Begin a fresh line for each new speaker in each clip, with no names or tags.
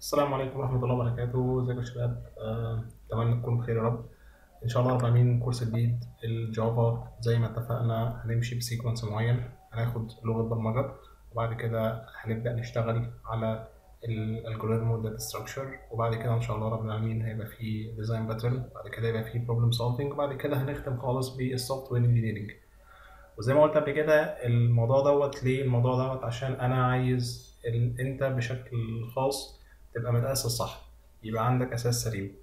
السلام عليكم ورحمة الله وبركاته، ازيكم يا شباب؟ آه، أتمنى تكونوا بخير يا رب. إن شاء الله رب العالمين كورس جديد الجافا زي ما اتفقنا هنمشي بسيكونس معين، هناخد لغة برمجة وبعد كده هنبدأ نشتغل على الالجوريثم والداتا ستراكشر وبعد كده إن شاء الله رب العالمين هيبقى في ديزاين باترن وبعد كده هيبقى في بروبلم سولفنج وبعد كده هنختم خالص بالسوفت وير انجينيرنج. وزي ما قلت قبل كده الموضوع دوت ليه الموضوع دوت عشان أنا عايز ال- أنت بشكل خاص تبقى متأسس صح يبقى عندك أساس سليم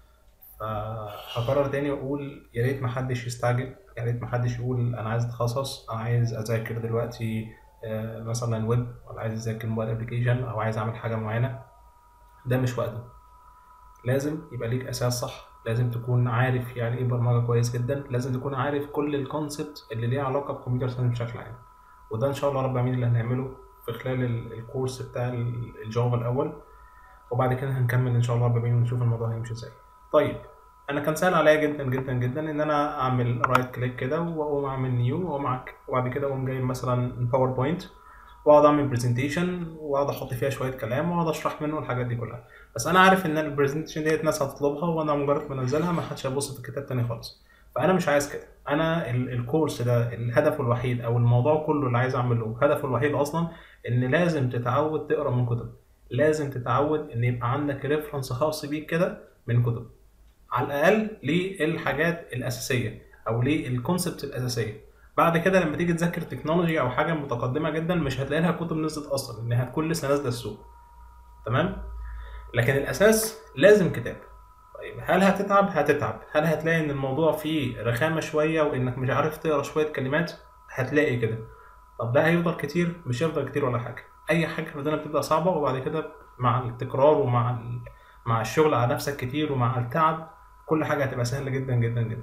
فهكرر تاني وأقول يا ريت محدش يستعجل يا ريت محدش يقول أنا عايز أتخصص أنا عايز أذاكر دلوقتي آه، مثلا ويب ولا عايز أذاكر موبايل أبلكيشن أو عايز أعمل حاجة معينة ده مش وقته لازم يبقى ليك أساس صح لازم تكون عارف يعني إيه برمجة كويس جدا لازم تكون عارف كل الكونسبت اللي ليها علاقة بكمبيوتر ساينس بشكل عام وده إن شاء الله رب العالمين اللي هنعمله في خلال ال- الكورس بتاع ال- الجافا الأول وبعد كده هنكمل ان شاء الله رب العالمين ونشوف الموضوع هيمشي ازاي طيب انا كان سهل عليا جدا جدا جدا ان انا اعمل رايت كليك كده واقوم اعمل نيو واقوم أك- وبعد كده اقوم جايب مثلا باوربوينت واقعد اعمل برزنتيشن واقعد احط فيها شويه كلام واقعد اشرح منه الحاجات دي كلها بس انا عارف ان البرزنتيشن ديت ناس هتطلبها وانا مجرد ما انزلها ما حدش هيبص في الكتاب تاني خالص فانا مش عايز كده انا ال- الكورس ده الهدف الوحيد او الموضوع كله اللي عايز اعمله هدفه الوحيد اصلا ان لازم تتعود تقرا من كتب لازم تتعود ان يبقى عندك ريفرنس خاص بيك كده من كتب على الاقل للحاجات الاساسيه او للكونسبت الاساسيه بعد كده لما تيجي تذاكر تكنولوجي او حاجه متقدمه جدا مش هتلاقي لها كتب نزلت اصلا انها هتكون لسه نازله السوق تمام لكن الاساس لازم كتاب طيب هل هتتعب هتتعب هل هتلاقي ان الموضوع فيه رخامه شويه وانك مش عارف تقرا شويه كلمات هتلاقي كده طب ده هيفضل كتير مش هيفضل كتير ولا حاجه اي حاجه في الدنيا بتبقى صعبه وبعد كده مع التكرار ومع ال... مع الشغل على نفسك كتير ومع التعب كل حاجه هتبقى سهله جدا جدا جدا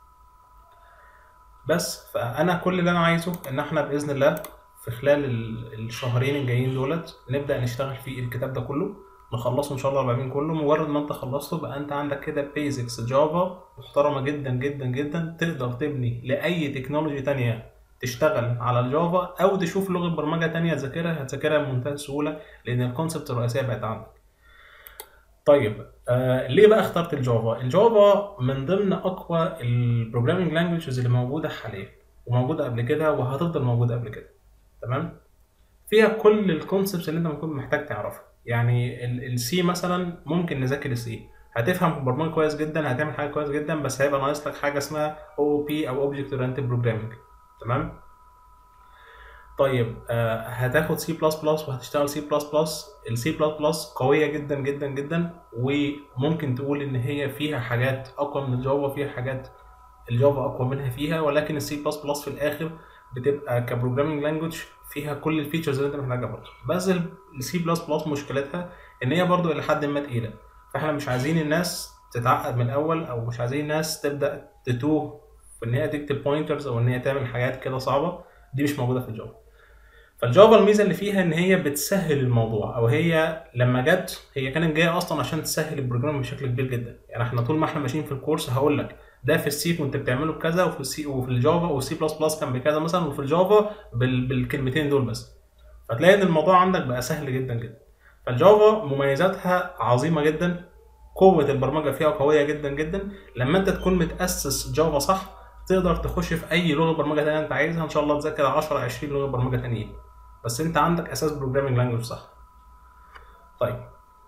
بس فانا كل اللي انا عايزه ان احنا باذن الله في خلال ال- الشهرين الجايين دولت نبدا نشتغل في الكتاب ده كله نخلصه ان شاء الله العالمين كله مجرد ما انت خلصته بقى انت عندك كده بيزكس جافا محترمه جدا جدا جدا تقدر تبني لاي تكنولوجي تانية تشتغل على الجافا او تشوف لغه برمجه تانية تذاكرها هتذاكرها بمنتهى السهوله لان الكونسبت الرئيسيه بقت عندك طيب آه ليه بقى اخترت الجافا الجافا من ضمن اقوى البروجرامينج لانجويجز اللي موجوده حاليا وموجوده قبل كده وهتفضل موجوده قبل كده تمام فيها كل الكونسبتس اللي انت ممكن محتاج تعرفها يعني السي مثلا ممكن نذاكر السي هتفهم برمجه كويس جدا هتعمل حاجه كويس جدا بس هيبقى ناقص لك حاجه اسمها او بي او اوبجكت اورينتد بروجرامينج تمام طيب آه هتاخد سي بلس بلس وهتشتغل سي بلس بلس السي بلس بلس قويه جدا جدا جدا وممكن تقول ان هي فيها حاجات اقوى من الجافا فيها حاجات الجافا اقوى منها فيها ولكن السي بلس بلس في الاخر بتبقى كبروجرامينج لانجوج فيها كل الفيتشرز اللي انت محتاجها برضه بس السي بلس بلس مشكلتها ان هي برضه الى حد ما تقيله فاحنا مش عايزين الناس تتعقد من الاول او مش عايزين الناس تبدا تتوه في ان هي تكتب بوينترز او ان هي تعمل حاجات كده صعبه دي مش موجوده في الجافا فالجافا الميزه اللي فيها ان هي بتسهل الموضوع او هي لما جت هي كانت جايه اصلا عشان تسهل البروجرام بشكل كبير جدا يعني احنا طول ما احنا ماشيين في الكورس هقول لك ده في السي كنت بتعمله بكذا وفي السي وفي الجافا والسي بلس بلس كان بكذا مثلا وفي الجافا بال... بالكلمتين دول بس فتلاقي ان الموضوع عندك بقى سهل جدا جدا فالجافا مميزاتها عظيمه جدا قوه البرمجه فيها قويه جدا جدا لما انت تكون متاسس جافا صح تقدر تخش في اي لغه برمجه تانية انت عايزها ان شاء الله تذاكر 10 20 لغه برمجه تانيين بس انت عندك اساس بروجرامينج لانجوج صح طيب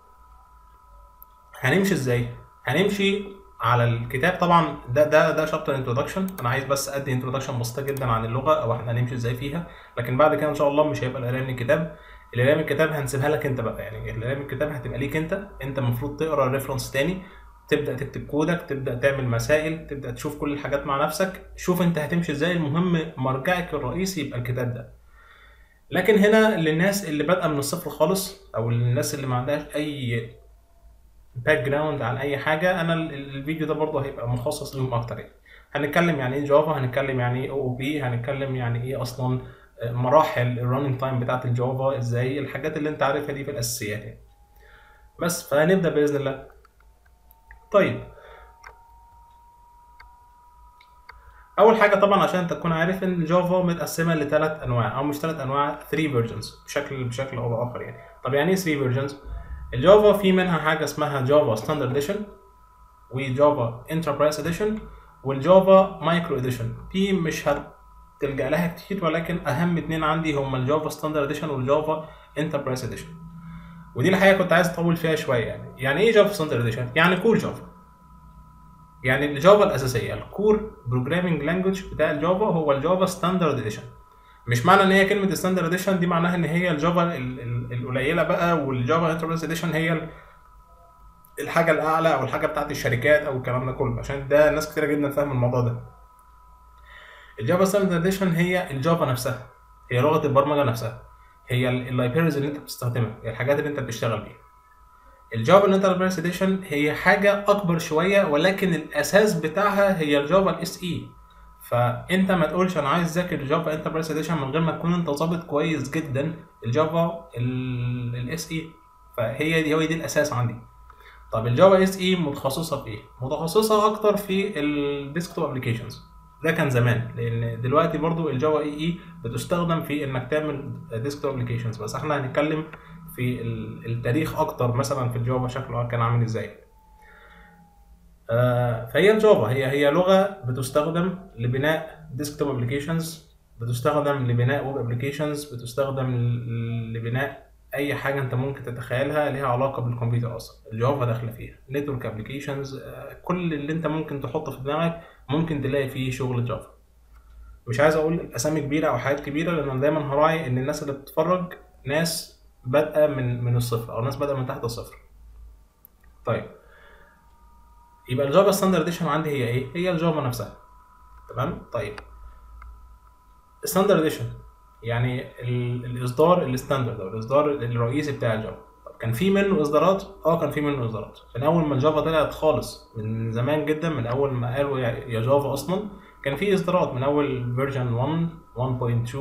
هنمشي ازاي هنمشي على الكتاب طبعا ده ده ده شابتر انتروداكشن انا عايز بس ادي انتروداكشن بسيطه جدا عن اللغه او احنا هنمشي ازاي فيها لكن بعد كده ان شاء الله مش هيبقى القرايه من الكتاب القرايه من الكتاب هنسيبها لك انت بقى يعني القرايه من الكتاب هتبقى ليك انت انت المفروض تقرا ريفرنس تاني تبدا تكتب كودك تبدا تعمل مسائل تبدا تشوف كل الحاجات مع نفسك شوف انت هتمشي ازاي المهم مرجعك الرئيسي يبقى الكتاب ده لكن هنا للناس اللي بادئه من الصفر خالص او للناس اللي ما عندهاش اي باك جراوند عن اي حاجه انا ال- ال- الفيديو ده برضه هيبقى مخصص لهم اكتر يعني هنتكلم يعني ايه جافا هنتكلم يعني ايه او بي هنتكلم يعني ايه اصلا آه، مراحل الرننج تايم بتاعت الجافا ازاي الحاجات اللي انت عارفها دي في الاساسيات يعني بس فهنبدا باذن الله طيب اول حاجه طبعا عشان انت تكون عارف ان الجافا متقسمه لثلاث انواع او مش ثلاث انواع 3 فيرجنز بشكل بشكل او باخر يعني طب يعني ايه 3 فيرجنز الجافا في منها حاجه اسمها جافا ستاندرد اديشن وجافا انتربرايز اديشن والجافا مايكرو اديشن دي مش هتلجا لها كتير ولكن اهم اتنين عندي هما الجافا ستاندرد اديشن والجافا انتربرايز اديشن ودي الحقيقه كنت عايز اطول فيها شويه يعني يعني ايه جافا ستاندرد اديشن يعني كور جافا يعني الجافا الاساسيه الكور بروجرامينج لانجوج بتاع الجافا هو الجافا ستاندرد اديشن مش معنى ان هي كلمه ستاندرد اديشن دي معناها ان هي الجافا ال- ال- القليله بقى والجافا انتربرايز اديشن هي ال- الحاجه الاعلى او الحاجه بتاعت الشركات او الكلام ده كله عشان ده ناس كتيره جدا فاهم الموضوع ده الجافا ستاندرد اديشن هي الجافا نفسها هي لغه البرمجه نفسها هي اللايبريز اللي انت بتستخدمها هي الحاجات اللي انت بتشتغل بيها الجافا الانتربرايز اديشن هي حاجه اكبر شويه ولكن الاساس بتاعها هي الجافا الاس اي فانت ما تقولش انا عايز اذاكر جافا انتربرايز اديشن من غير ما تكون انت ظابط كويس جدا الجافا الاس اي فهي دي هو دي الاساس عندي طب الجافا اس اي متخصصه في ايه متخصصه اكتر في الديسكتوب ابلكيشنز ده كان زمان لان دلوقتي برضو الجافا اي اي بتستخدم في انك تعمل ديسكتوب ابلكيشنز بس احنا هنتكلم في ال- التاريخ اكتر مثلا في الجافا شكله كان عامل ازاي آه، فهي الجافا هي هي لغه بتستخدم لبناء ديسكتوب ابلكيشنز بتستخدم لبناء ويب ابلكيشنز بتستخدم ل- لبناء اي حاجه انت ممكن تتخيلها ليها علاقه بالكمبيوتر اصلا الجافا داخله فيها نتورك ابلكيشنز كل اللي انت ممكن تحطه في دماغك ممكن تلاقي فيه شغل جافا مش عايز اقول اسامي كبيره او حاجات كبيره لان انا دايما هراعي ان الناس اللي بتتفرج ناس بادئه من من الصفر او ناس بادئه من تحت الصفر طيب يبقى الجافا ستاندرد اديشن عندي هي ايه هي الجافا نفسها تمام طيب ستاندرد اديشن يعني ال- الاصدار الستاندرد او الاصدار الرئيسي بتاع الجافا طب كان في منه اصدارات اه كان في منه اصدارات من اول ما الجافا طلعت خالص من زمان جدا من اول ما قالوا يا يا جافا اصلا كان في اصدارات من اول فيرجن 1 1.2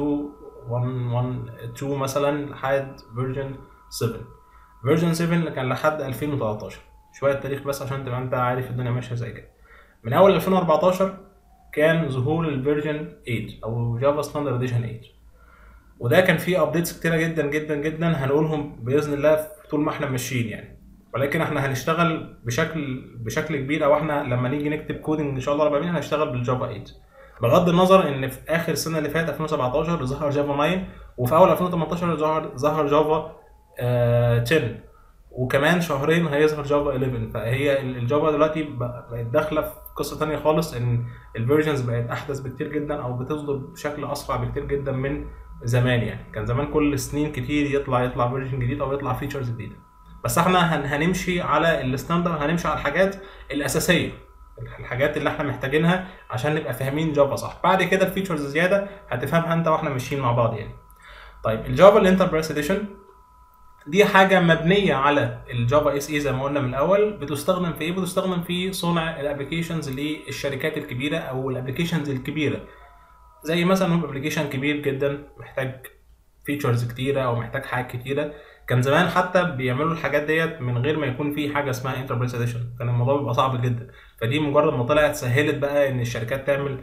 1.1.2 مثلا لحد فيرجن 7 فيرجن 7 اللي كان لحد 2013 شويه تاريخ بس عشان تبقى انت عارف الدنيا ماشيه ازاي كده من اول 2014 كان ظهور الفيرجن 8 او جافا ستاندرد اديشن 8 وده كان فيه ابديتس كتيره جدا جدا جدا هنقولهم باذن الله طول ما احنا ماشيين يعني ولكن احنا هنشتغل بشكل بشكل كبير او احنا لما نيجي نكتب كودنج ان شاء الله رب العالمين هنشتغل بالجافا 8 بغض النظر ان في اخر السنه اللي فاتت 2017 ظهر جافا 9 وفي اول 2018 ظهر ظهر جافا آه 10 وكمان شهرين هيظهر جافا 11 فهي ال- الجافا دلوقتي بق- بقت داخله في قصه تانية خالص ان الفيرجنز بقت احدث بكتير جدا او بتصدر بشكل اسرع بكتير جدا من زمان يعني كان زمان كل سنين كتير يطلع يطلع فيرجن جديد او يطلع فيتشرز جديده بس احنا هن هنمشي على الستاندرد هنمشي على الحاجات الاساسيه الحاجات اللي احنا محتاجينها عشان نبقى فاهمين جافا صح بعد كده الفيتشرز زياده هتفهمها انت واحنا ماشيين مع بعض يعني طيب الجافا الانتربرايز اديشن دي حاجه مبنيه على الجافا اس اي زي ما قلنا من الاول بتستخدم في ايه بتستخدم في صنع الابلكيشنز للشركات الكبيره او الابلكيشنز الكبيره زي مثلا ويب ابلكيشن كبير جدا محتاج فيتشرز كتيره او محتاج حاجات كتيره كان زمان حتى بيعملوا الحاجات ديت من غير ما يكون في حاجه اسمها انتربرايز اديشن كان الموضوع بيبقى صعب جدا فدي مجرد ما طلعت سهلت بقى ان الشركات تعمل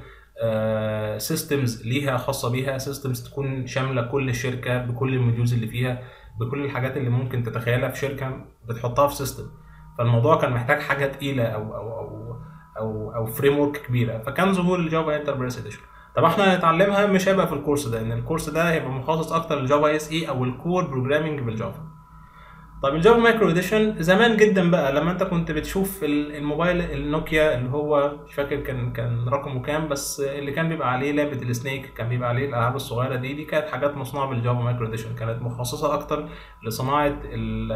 سيستمز ليها خاصه بيها سيستمز تكون شامله كل الشركه بكل الموديولز اللي فيها بكل الحاجات اللي ممكن تتخيلها في شركه بتحطها في سيستم فالموضوع كان محتاج حاجه تقيله او او او او او فريم ورك كبيره فكان ظهور الجافا انتربرايز اديشن طب احنا هنتعلمها مش هيبقى في الكورس ده ان الكورس ده هيبقى مخصص اكتر للجافا اس اي او الكور بروجرامنج بالجافا طب الجافا مايكرو اديشن زمان جدا بقى لما انت كنت بتشوف ال- الموبايل النوكيا اللي هو مش فاكر كان كان رقمه كام بس اللي كان بيبقى عليه لعبه السنيك كان بيبقى عليه الالعاب الصغيره دي دي كانت حاجات مصنوعه بالجافا مايكرو اديشن كانت مخصصه اكتر لصناعه ال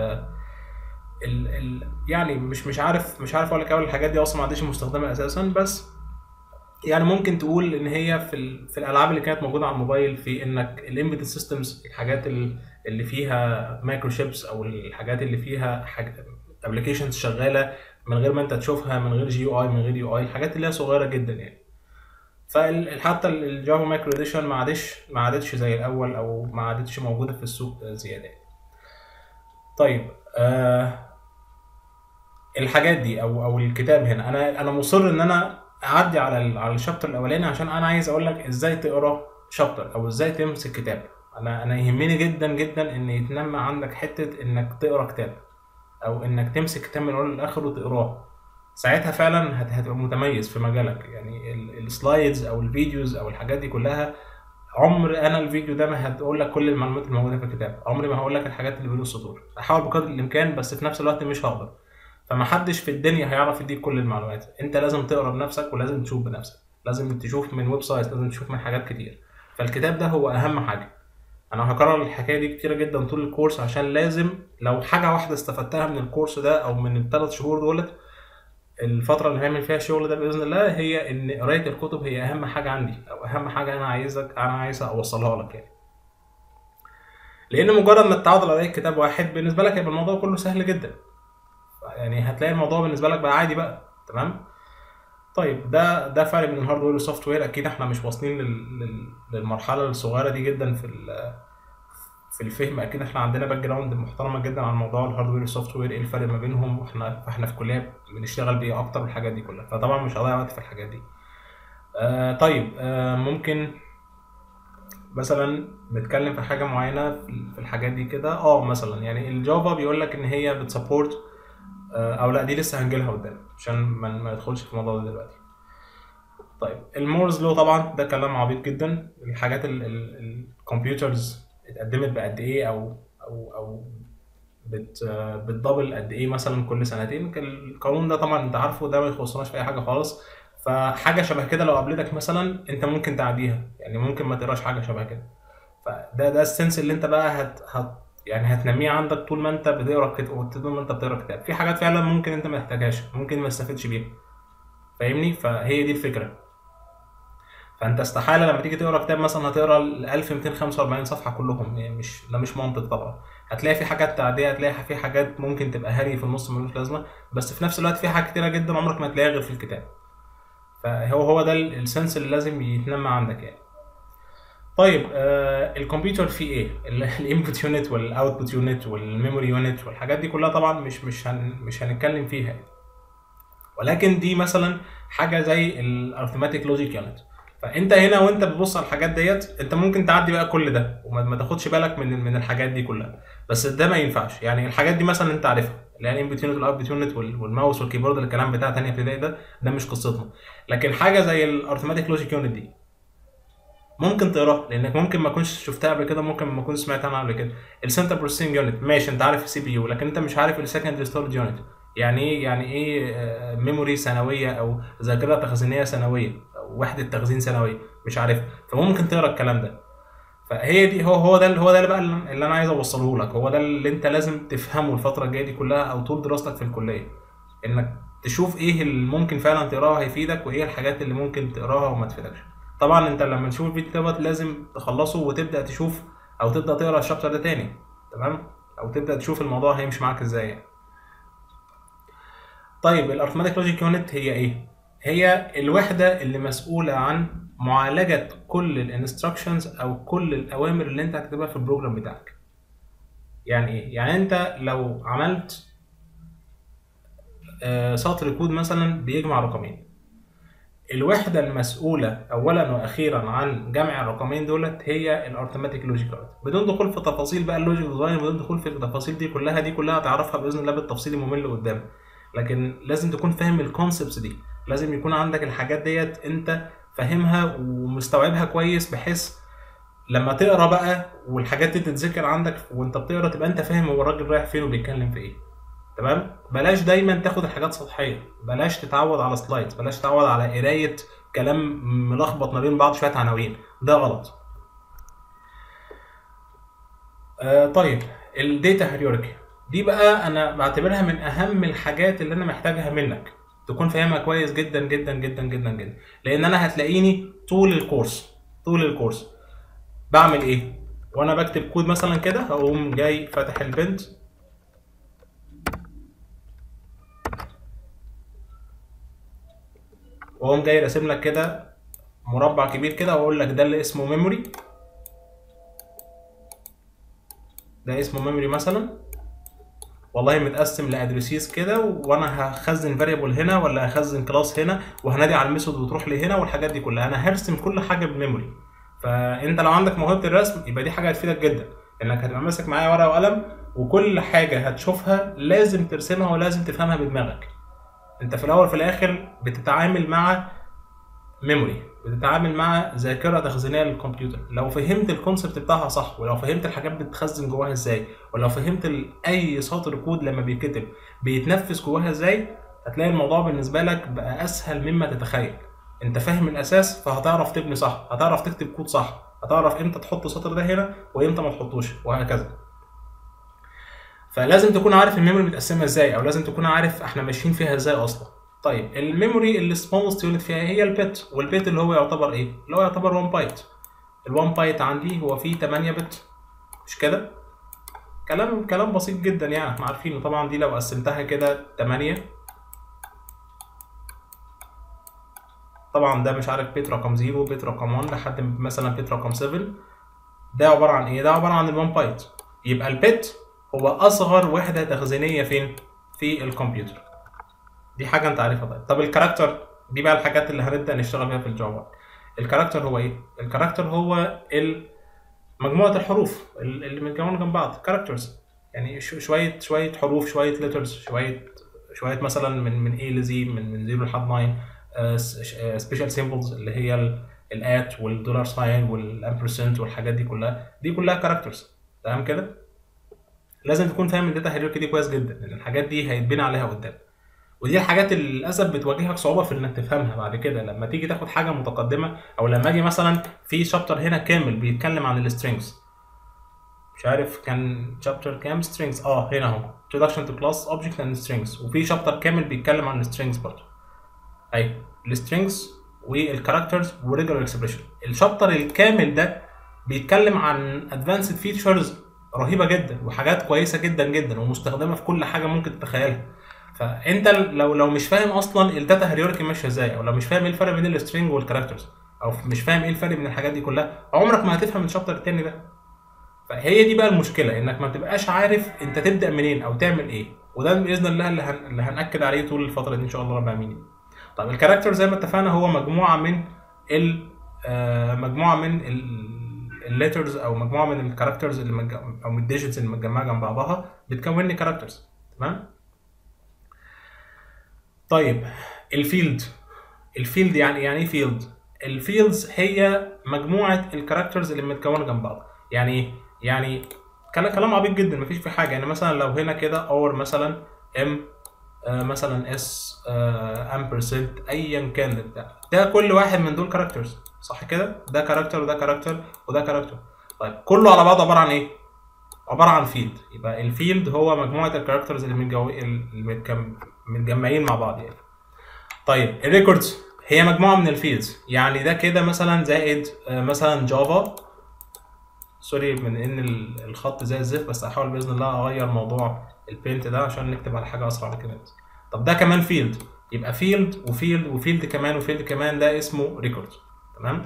ال ال يعني مش مش عارف مش عارف اقول لك اول الحاجات دي اصلا ما عادش مستخدمه اساسا بس يعني ممكن تقول ان هي في ال... في الالعاب اللي كانت موجوده على الموبايل في انك الامبيدد سيستمز الحاجات ال- اللي فيها مايكرو شيبس او الحاجات اللي فيها حاجه ابلكيشنز شغاله من غير ما انت تشوفها من غير جي يو اي من غير يو اي الحاجات اللي هي صغيره جدا يعني فحتى الجافا مايكرو اديشن ما عادش ما عادتش زي الاول او ما عادتش موجوده في السوق زياده يعني. طيب آه الحاجات دي او او الكتاب هنا انا انا مصر ان انا اعدي على ال- على الشابتر الاولاني عشان انا عايز اقول لك ازاي تقرا شابتر او ازاي تمسك كتاب انا انا يهمني جدا جدا ان يتنمى عندك حته انك تقرا كتاب او انك تمسك كتاب من الاول للاخر وتقراه ساعتها فعلا هت- هتبقى متميز في مجالك يعني ال- السلايدز او الفيديوز او الحاجات دي كلها عمر انا الفيديو ده ما هتقول لك كل المعلومات الموجوده في الكتاب عمري ما هقول لك الحاجات اللي بين السطور احاول بقدر الامكان بس في نفس الوقت مش هقدر فمحدش في الدنيا هيعرف يديك كل المعلومات انت لازم تقرا بنفسك ولازم تشوف بنفسك لازم تشوف من ويب سايت لازم تشوف من حاجات كتير فالكتاب ده هو اهم حاجه انا هكرر الحكايه دي كتيره جدا طول الكورس عشان لازم لو حاجه واحده استفدتها من الكورس ده او من الثلاث شهور دولت الفتره اللي هعمل فيها الشغل ده باذن الله هي ان قرايه الكتب هي اهم حاجه عندي او اهم حاجه انا عايزك انا عايز اوصلها لك يعني لان مجرد ما تتعود على قرايه كتاب واحد بالنسبه لك هيبقى الموضوع كله سهل جدا يعني هتلاقي الموضوع بالنسبه لك بقى عادي بقى تمام طيب ده ده فرق بين الهاردوير والسوفت وير اكيد احنا مش واصلين لل... لل... للمرحله الصغيره دي جدا في ال... في الفهم اكيد احنا عندنا باك جراوند محترمه جدا عن موضوع الهاردوير والسوفت وير ايه الفرق ما بينهم واحنا فاحنا في كليه بنشتغل بيه اكتر والحاجات دي كلها فطبعا مش هضيع وقت في الحاجات دي آه طيب آه ممكن مثلا نتكلم في حاجه معينه في في الحاجات دي كده اه مثلا يعني الجافا بيقول لك ان هي بتسبورت او لا دي لسه هنجيلها قدام عشان ما ما ندخلش في الموضوع ده دلوقتي طيب المورز لو طبعا ده كلام عبيط جدا الحاجات الكمبيوترز اتقدمت بقد ايه او او او بت بتدبل قد ايه مثلا كل سنتين القانون ده طبعا انت عارفه ده ما يخصناش في اي حاجه خالص فحاجه شبه كده لو قابلتك مثلا انت ممكن تعديها يعني ممكن ما تقراش حاجه شبه كده فده ده السنس اللي انت بقى هت, هت يعني هتنميه عندك طول ما انت بتقرا كتاب طول ما انت بتقرا كتاب في حاجات فعلا ممكن انت ما تحتاجهاش ممكن ما تستفدش بيها فاهمني فهي دي الفكره فانت استحاله لما تيجي تقرا كتاب مثلا هتقرا ال 1245 صفحه كلهم يعني مش ده مش منطق طبعا هتلاقي في حاجات تعديه هتلاقي في حاجات ممكن تبقى هري في النص ملوش لازمه بس في نفس الوقت في حاجات كتيره جدا عمرك ما تلاقيها غير في الكتاب فهو هو ده السنس اللي لازم يتنمى عندك يعني طيب آه الكمبيوتر فيه ايه الانبوت يونت والاوتبوت يونت والميموري يونت والحاجات دي كلها طبعا مش مش هن مش هنتكلم فيها يعني. ولكن دي مثلا حاجه زي الارثماتيك لوجيك يونت فانت هنا وانت بتبص على الحاجات ديت انت ممكن تعدي بقى كل ده وما ما تاخدش بالك من من الحاجات دي كلها بس ده ما ينفعش يعني الحاجات دي مثلا انت عارفها اللي هي الانبوت يونت والاوتبوت يونت والماوس والكيبورد الكلام بتاع تانية ابتدائي ده ده مش قصتنا لكن حاجه زي الارثماتيك لوجيك يونت دي ممكن تقراها لانك ممكن ما كنتش شفتها قبل كده ممكن ما كنتش سمعت عنها قبل كده السنتر بروسيسنج يونت ماشي انت عارف السي بي يو لكن انت مش عارف السكندري ستورج يونت يعني ايه يعني ايه ميموري ثانويه او ذاكره تخزينيه ثانويه او وحده تخزين ثانويه مش عارف فممكن تقرا الكلام ده فهي دي هو هو ده هو ده اللي بقى اللي انا عايز اوصله لك هو ده اللي انت لازم تفهمه الفتره الجايه دي كلها او طول دراستك في الكليه انك تشوف ايه اللي ممكن فعلا تقراها هيفيدك وايه الحاجات اللي ممكن تقراها وما تفيدكش طبعا انت لما تشوف الفيديو دوت لازم تخلصه وتبدا تشوف او تبدا تقرا الشابتر ده تاني تمام او تبدا تشوف الموضوع هيمشي معاك ازاي يعني. طيب الارثماتيك لوجيك يونت هي ايه هي الوحده اللي مسؤوله عن معالجه كل الانستراكشنز او كل الاوامر اللي انت هتكتبها في البروجرام بتاعك يعني ايه يعني انت لو عملت آه سطر كود مثلا بيجمع رقمين الوحدة المسؤولة أولا وأخيرا عن جمع الرقمين دولت هي الأرثماتيك لوجيك بدون دخول في تفاصيل بقى اللوجيك ديزاين بدون دخول في التفاصيل دي كلها دي كلها هتعرفها بإذن الله بالتفصيل الممل قدام لكن لازم تكون فاهم الكونسبتس دي لازم يكون عندك الحاجات ديت أنت فاهمها ومستوعبها كويس بحيث لما تقرا بقى والحاجات دي تتذكر عندك وانت بتقرا تبقى انت فاهم هو الراجل رايح فين وبيتكلم في ايه تمام بلاش دايما تاخد الحاجات سطحيه بلاش تتعود على سلايدز بلاش تتعود على قرايه كلام ملخبط ما بين بعض شويه عناوين ده غلط آه طيب الداتا هيراركي دي بقى انا بعتبرها من اهم الحاجات اللي انا محتاجها منك تكون فاهمها كويس جدا جدا جدا جدا جدا لان انا هتلاقيني طول الكورس طول الكورس بعمل ايه وانا بكتب كود مثلا كده هقوم جاي فاتح البنت واقوم جاي راسم لك كده مربع كبير كده واقول لك ده اللي اسمه ميموري ده اسمه ميموري مثلا والله متقسم لادريسيز كده وانا هخزن فاريبل هنا ولا هخزن كلاس هنا وهنادي على الميثود وتروح لي هنا والحاجات دي كلها انا هرسم كل حاجه بميموري فانت لو عندك موهبه الرسم يبقى دي حاجه هتفيدك جدا انك هتبقى ماسك معايا ورقه وقلم وكل حاجه هتشوفها لازم ترسمها ولازم تفهمها بدماغك انت في الاول وفي الاخر بتتعامل مع ميموري بتتعامل مع ذاكره تخزينيه للكمبيوتر لو فهمت الكونسبت بتاعها صح ولو فهمت الحاجات بتتخزن جواها ازاي ولو فهمت ال- اي سطر كود لما بيتكتب بيتنفذ جواها ازاي هتلاقي الموضوع بالنسبه لك بقى اسهل مما تتخيل انت فاهم الاساس فهتعرف تبني صح هتعرف تكتب كود صح هتعرف امتى تحط السطر ده هنا وامتى ما تحطوش وهكذا فلازم تكون عارف الميموري متقسمه ازاي او لازم تكون عارف احنا ماشيين فيها ازاي اصلا طيب الميموري اللي smallest يونت فيها هي البت والبت اللي هو يعتبر ايه اللي هو يعتبر 1 بايت ال1 بايت عندي هو فيه 8 بت مش كده كلام كلام بسيط جدا يعني احنا عارفينه طبعا دي لو قسمتها كده 8 طبعا ده مش عارف بيت رقم 0 بيت رقم 1 لحد مثلا بيت رقم 7 ده عباره عن ايه ده عباره عن ال1 بايت يبقى البت هو اصغر وحده تخزينيه فين في الكمبيوتر دي حاجه انت عارفها طيب طب الكاركتر دي بقى الحاجات اللي هنبدا نشتغل بيها في الجافا الكاركتر هو ايه الكاركتر هو ال- مجموعه الحروف ال- اللي متجمعين جنب بعض كاركترز يعني ش- شويه شويه حروف شويه ليترز شويه شويه مثلا من من A ل Z من من 0 لحد 9 سبيشال سيمبلز اللي هي الات والدولار ساين والامبرسنت والحاجات دي كلها دي كلها كاركترز تمام كده لازم تكون فاهم الداتا هيراركي دي كويس جدا لان الحاجات دي هيتبني عليها قدام ودي الحاجات اللي للاسف بتواجهك صعوبه في انك تفهمها بعد كده لما تيجي تاخد حاجه متقدمه او لما اجي مثلا في شابتر هنا كامل بيتكلم عن السترينجز مش عارف كان شابتر كام سترينجز اه هنا اهو introduction to class object and strings وفي شابتر كامل بيتكلم عن السترينجز برضه ايوه السترينجز والكاركترز وريجولار اكسبريشن الشابتر الكامل ده بيتكلم عن ادفانسد فيتشرز رهيبه جدا وحاجات كويسه جدا جدا ومستخدمه في كل حاجه ممكن تتخيلها فانت لو لو مش فاهم اصلا الداتا هيراركي ماشيه ازاي او لو مش فاهم ايه الفرق بين السترينج والكاركترز او مش فاهم ايه الفرق بين الحاجات دي كلها عمرك ما هتفهم الشابتر التاني ده فهي دي بقى المشكله انك ما تبقاش عارف انت تبدا منين او تعمل ايه وده باذن الله اللي, هن... اللي هناكد عليه طول الفتره دي ان شاء الله رب العالمين طيب الكاركتر زي ما اتفقنا هو مجموعه من ال آه، مجموعه من الليترز او مجموعه من الكاركترز اللي مج... او من الديجيتس اللي متجمعه جنب بعضها بتكون لي كاركترز تمام طيب الفيلد الفيلد يعني يعني ايه فيلد الفيلدز هي مجموعه الكاركترز اللي متكونه جنب بعض يعني ايه يعني كلام كلام عبيط جدا مفيش فيه حاجه يعني مثلا لو هنا كده اور مثلا ام آه مثلا اس امبرسنت ايا كان ده ده كل واحد من دول كاركترز صح كده ده كاركتر وده كاركتر وده كاركتر طيب كله على بعضه عباره عن ايه عباره عن فيلد يبقى الفيلد هو مجموعه الكاركترز اللي متجو... اللي متكم... متجمعين مع بعض يعني طيب الريكوردز هي مجموعه من الفيلدز يعني ده كده مثلا زائد آه مثلا جافا سوري من ان ال- الخط زي الزفت بس هحاول باذن الله اغير موضوع البينت ده عشان نكتب على حاجه اسرع من كده طب ده كمان فيلد يبقى فيلد وفيلد وفيلد كمان وفيلد كمان ده اسمه ريكورد تمام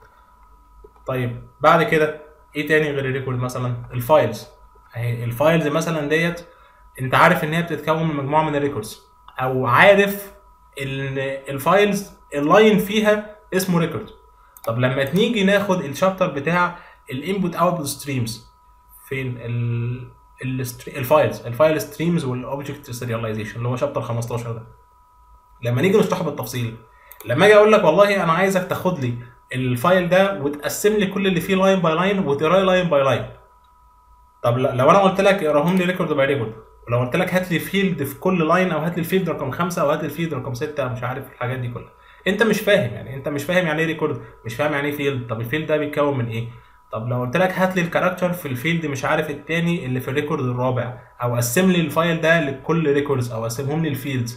طيب بعد كده ايه تاني غير الريكورد مثلا الفايلز اهي الفايلز مثلا ديت انت عارف ان هي بتتكون من مجموعه من الريكوردز او عارف ان الفايلز اللاين فيها اسمه ريكورد طب لما نيجي ناخد الشابتر بتاع الانبوت اوتبوت ستريمز فين ال الستري- الفايلز الفايل ستريمز والاوبجكت سيرياليزيشن اللي هو شابتر 15 ده لما نيجي نشرحه بالتفصيل لما اجي اقول لك والله انا عايزك تاخد لي الفايل ده وتقسم لي كل اللي فيه لاين باي لاين وتقراه لاين باي لاين طب ل- لو انا قلت لك اقراهم لي ريكورد باي ريكورد ولو قلت لك هات لي فيلد في كل لاين او هات لي الفيلد رقم خمسه او هات لي الفيلد رقم سته مش عارف الحاجات دي كلها انت مش فاهم يعني انت مش فاهم يعني ايه ريكورد مش فاهم يعني ايه فيلد طب الفيلد ده بيتكون من ايه طب لو قلت لك هات لي الكاركتر في الفيلد مش عارف التاني اللي في الريكورد الرابع او قسم لي الفايل ده لكل ريكوردز او قسمهم لي الفيلدز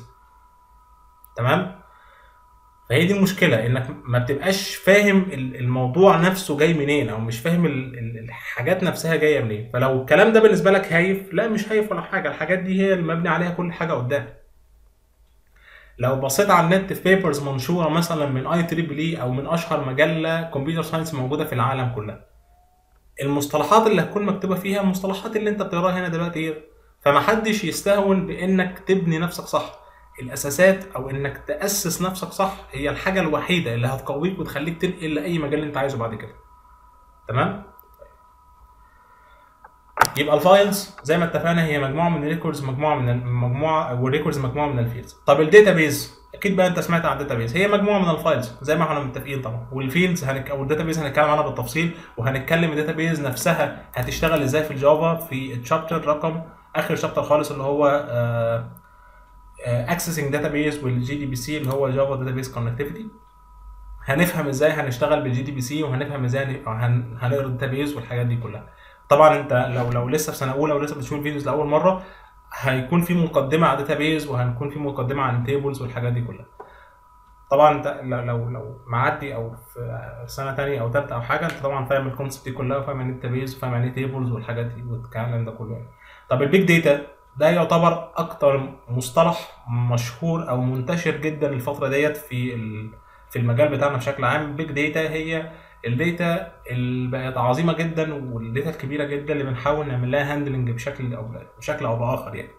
تمام فهي دي المشكله انك ما بتبقاش فاهم ال- الموضوع نفسه جاي منين او مش فاهم ال- ال- الحاجات نفسها جايه منين فلو الكلام ده بالنسبه لك هايف لا مش هايف ولا حاجه الحاجات دي هي اللي مبني عليها كل حاجه قدام لو بصيت على النت في بيبرز منشوره مثلا من اي تريبل اي او من اشهر مجله كمبيوتر ساينس موجوده في العالم كلها المصطلحات اللي هتكون مكتوبه فيها المصطلحات اللي انت بتقراها هنا دلوقتي هي فمحدش يستهون بانك تبني نفسك صح الاساسات او انك تاسس نفسك صح هي الحاجه الوحيده اللي هتقويك وتخليك تنقل لاي مجال انت عايزه بعد كده تمام يبقى الفايلز زي ما اتفقنا هي مجموعه من الريكوردز مجموعه من المجموعه والريكوردز مجموعه من الفيلدز طب الداتابيز اكيد بقى انت سمعت عن الداتابيز هي مجموعه من الفايلز زي ما احنا متفقين طبعا والفيلدز هنك... او الداتابيز هنتكلم عنها بالتفصيل وهنتكلم الداتابيز نفسها هتشتغل ازاي في الجافا في الشابتر رقم اخر شابتر خالص اللي هو اكسسنج داتابيز والجي دي بي سي اللي هو جافا داتابيز كونكتيفيتي هنفهم ازاي هنشتغل بالجي دي بي سي وهنفهم ازاي هن... هنقرا الداتابيز والحاجات دي كلها طبعا انت لو لو لسه في سنه اولى ولسه بتشوف الفيديوز لاول مره هيكون في مقدمه على داتابيز وهنكون في مقدمه عن التيبلز والحاجات دي كلها طبعا انت لو لو لو معدي او في سنه تانية او ثالثه او حاجه انت طبعا فاهم الكونسبت دي كلها وفاهم يعني ايه داتابيز وفاهم يعني ايه تيبلز والحاجات دي والكلام ده كله يعني طب البيج داتا ده يعتبر اكتر مصطلح مشهور او منتشر جدا الفتره ديت في في المجال بتاعنا بشكل عام بيج داتا هي الداتا اللي بقت عظيمه جدا والداتا الكبيره جدا اللي بنحاول نعمل لها هاندلنج بشكل او بشكل او باخر يعني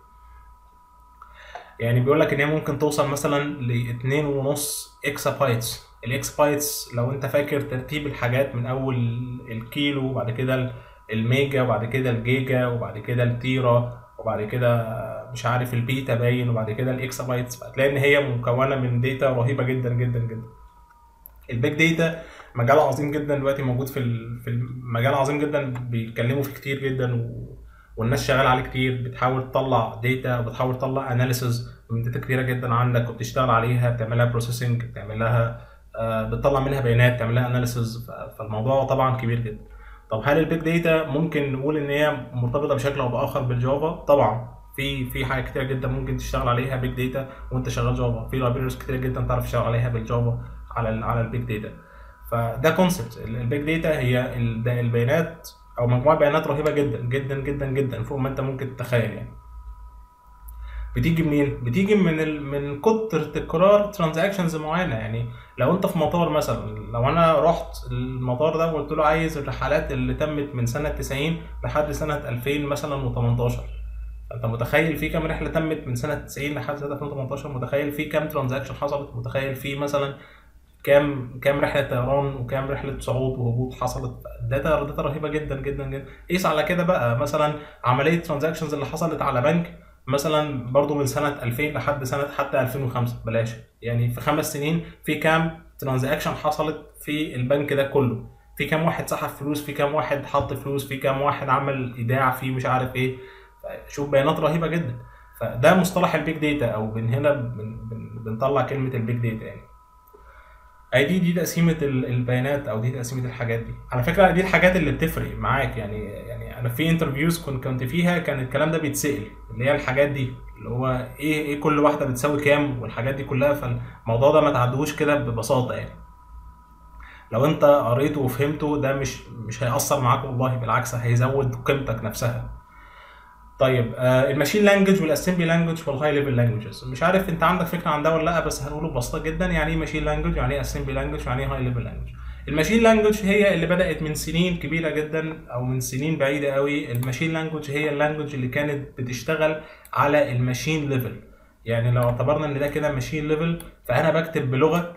يعني بيقول لك ان هي ممكن توصل مثلا ل 2.5 اكسا بايتس الاكس بايتس لو انت فاكر ترتيب الحاجات من اول الكيلو وبعد كده الميجا وبعد كده الجيجا وبعد كده التيرا وبعد كده مش عارف البيتا باين وبعد كده الاكسا بايتس هتلاقي ان هي مكونه من داتا رهيبه جدا جدا جدا البيج داتا مجال عظيم جدا دلوقتي موجود في في المجال عظيم جدا بيتكلموا فيه كتير جدا و... والناس شغاله عليه كتير بتحاول تطلع داتا وبتحاول تطلع اناليسز من داتا كتيره جدا عندك وبتشتغل عليها بتعمل لها بروسيسنج بتعمل لها آه بتطلع منها بيانات تعمل لها اناليسز فالموضوع طبعا كبير جدا طب هل البيج داتا ممكن نقول ان هي مرتبطه بشكل او باخر بالجافا طبعا في في حاجات كتير جدا ممكن تشتغل عليها بيج داتا وانت شغال جافا في لايبريز كتير جدا تعرف تشتغل عليها بالجافا على ال على البيج داتا فده كونسبت البيج داتا هي البيانات او مجموعه بيانات رهيبه جدا جدا جدا جدا فوق ما انت ممكن تتخيل يعني بتيجي منين؟ بتيجي من ال... من كتر تكرار ترانزاكشنز معينه يعني لو انت في مطار مثلا لو انا رحت المطار ده وقلت له عايز الرحلات اللي تمت من سنه 90 لحد سنه 2000 مثلا و18 انت متخيل في كام رحله تمت من سنه 90 لحد سنه 2018 متخيل في كام ترانزاكشن حصلت متخيل في مثلا كام كام رحله طيران وكام رحله صعود وهبوط حصلت داتا داتا رهيبه جدا جدا جدا قيس على كده بقى مثلا عمليه ترانزاكشنز اللي حصلت على بنك مثلا برضو من سنه 2000 لحد سنه حتى 2005 بلاش يعني في خمس سنين في كام ترانزاكشن حصلت في البنك ده كله في كام واحد سحب فلوس في كام واحد حط فلوس في كام واحد عمل ايداع في مش عارف ايه شوف بيانات رهيبه جدا فده مصطلح البيج داتا او من هنا بن بن بنطلع كلمه البيج داتا يعني اي دي دي تقسيمه البيانات او دي تقسيمه الحاجات دي على فكره دي الحاجات اللي بتفرق معاك يعني يعني انا في انترفيوز كنت كنت فيها كان الكلام ده بيتسال اللي هي الحاجات دي اللي هو ايه ايه كل واحده بتساوي كام والحاجات دي كلها فالموضوع ده ما تعدوش كده ببساطه يعني لو انت قريته وفهمته ده مش مش هيأثر معاك والله بالعكس هيزود قيمتك نفسها طيب آه الماشين لانجوج والاسمبلي لانجوج والهاي ليفل لانجوجز مش عارف انت عندك فكره عن ده ولا لا بس هنقوله ببساطه جدا يعني ايه ماشين لانجوج يعني ايه اسمبلي لانجوج يعني ايه هاي ليفل لانجوج الماشين لانجوج هي اللي بدات من سنين كبيره جدا او من سنين بعيده قوي الماشين لانجوج هي اللانجوج اللي كانت بتشتغل على الماشين ليفل يعني لو اعتبرنا ان ده كده ماشين ليفل فانا بكتب بلغه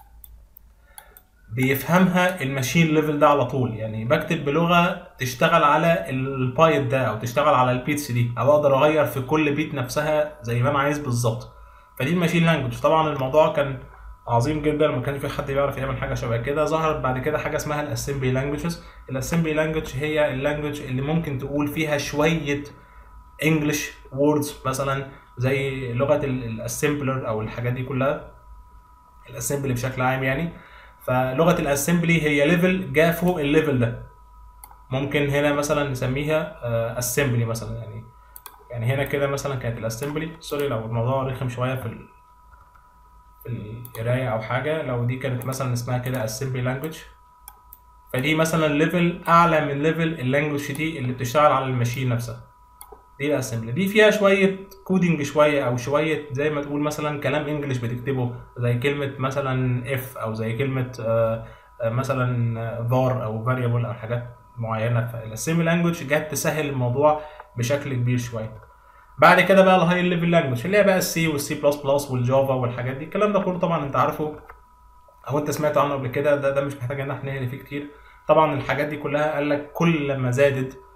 بيفهمها الماشين ليفل ده على طول يعني بكتب بلغه تشتغل على البايت ده او تشتغل على البيتس دي او اقدر اغير في كل بيت نفسها زي ما انا عايز بالظبط فدي الماشين لانجوج طبعا الموضوع كان عظيم جدا ما كانش في حد بيعرف يعمل حاجه شبه كده ظهرت بعد كده حاجه اسمها الاسمبلي لانجوجز الاسمبلي لانجوج هي اللانجوج اللي ممكن تقول فيها شويه انجلش ووردز مثلا زي لغه الاسمبلر او الحاجات دي كلها الاسمبلي بشكل عام يعني فلغه الاسمبلي هي ليفل جاء فوق الليفل ده ممكن هنا مثلا نسميها اسمبلي مثلا يعني يعني هنا كده مثلا كانت الاسمبلي سوري لو الموضوع رخم شويه في ال... في القرايه او حاجه لو دي كانت مثلا اسمها كده اسمبلي لانجوج فدي مثلا ليفل اعلى من ليفل اللانجوج دي اللي بتشتغل على الماشين نفسها دي الاسمبلي دي فيها شويه كودينج شويه او شويه زي ما تقول مثلا كلام انجلش بتكتبه زي كلمه مثلا اف او زي كلمه مثلا فار او فاريبل او حاجات معينه فالاسمبلي لانجوج جت تسهل الموضوع بشكل كبير شويه بعد كده بقى الهاي ليفل لانجوج اللي هي بقى السي والسي بلس بلس والجافا والحاجات دي الكلام ده كله طبعا انت عارفه او انت سمعت عنه قبل كده ده ده مش محتاج ان احنا نهري فيه كتير طبعا الحاجات دي كلها قال لك كل ما زادت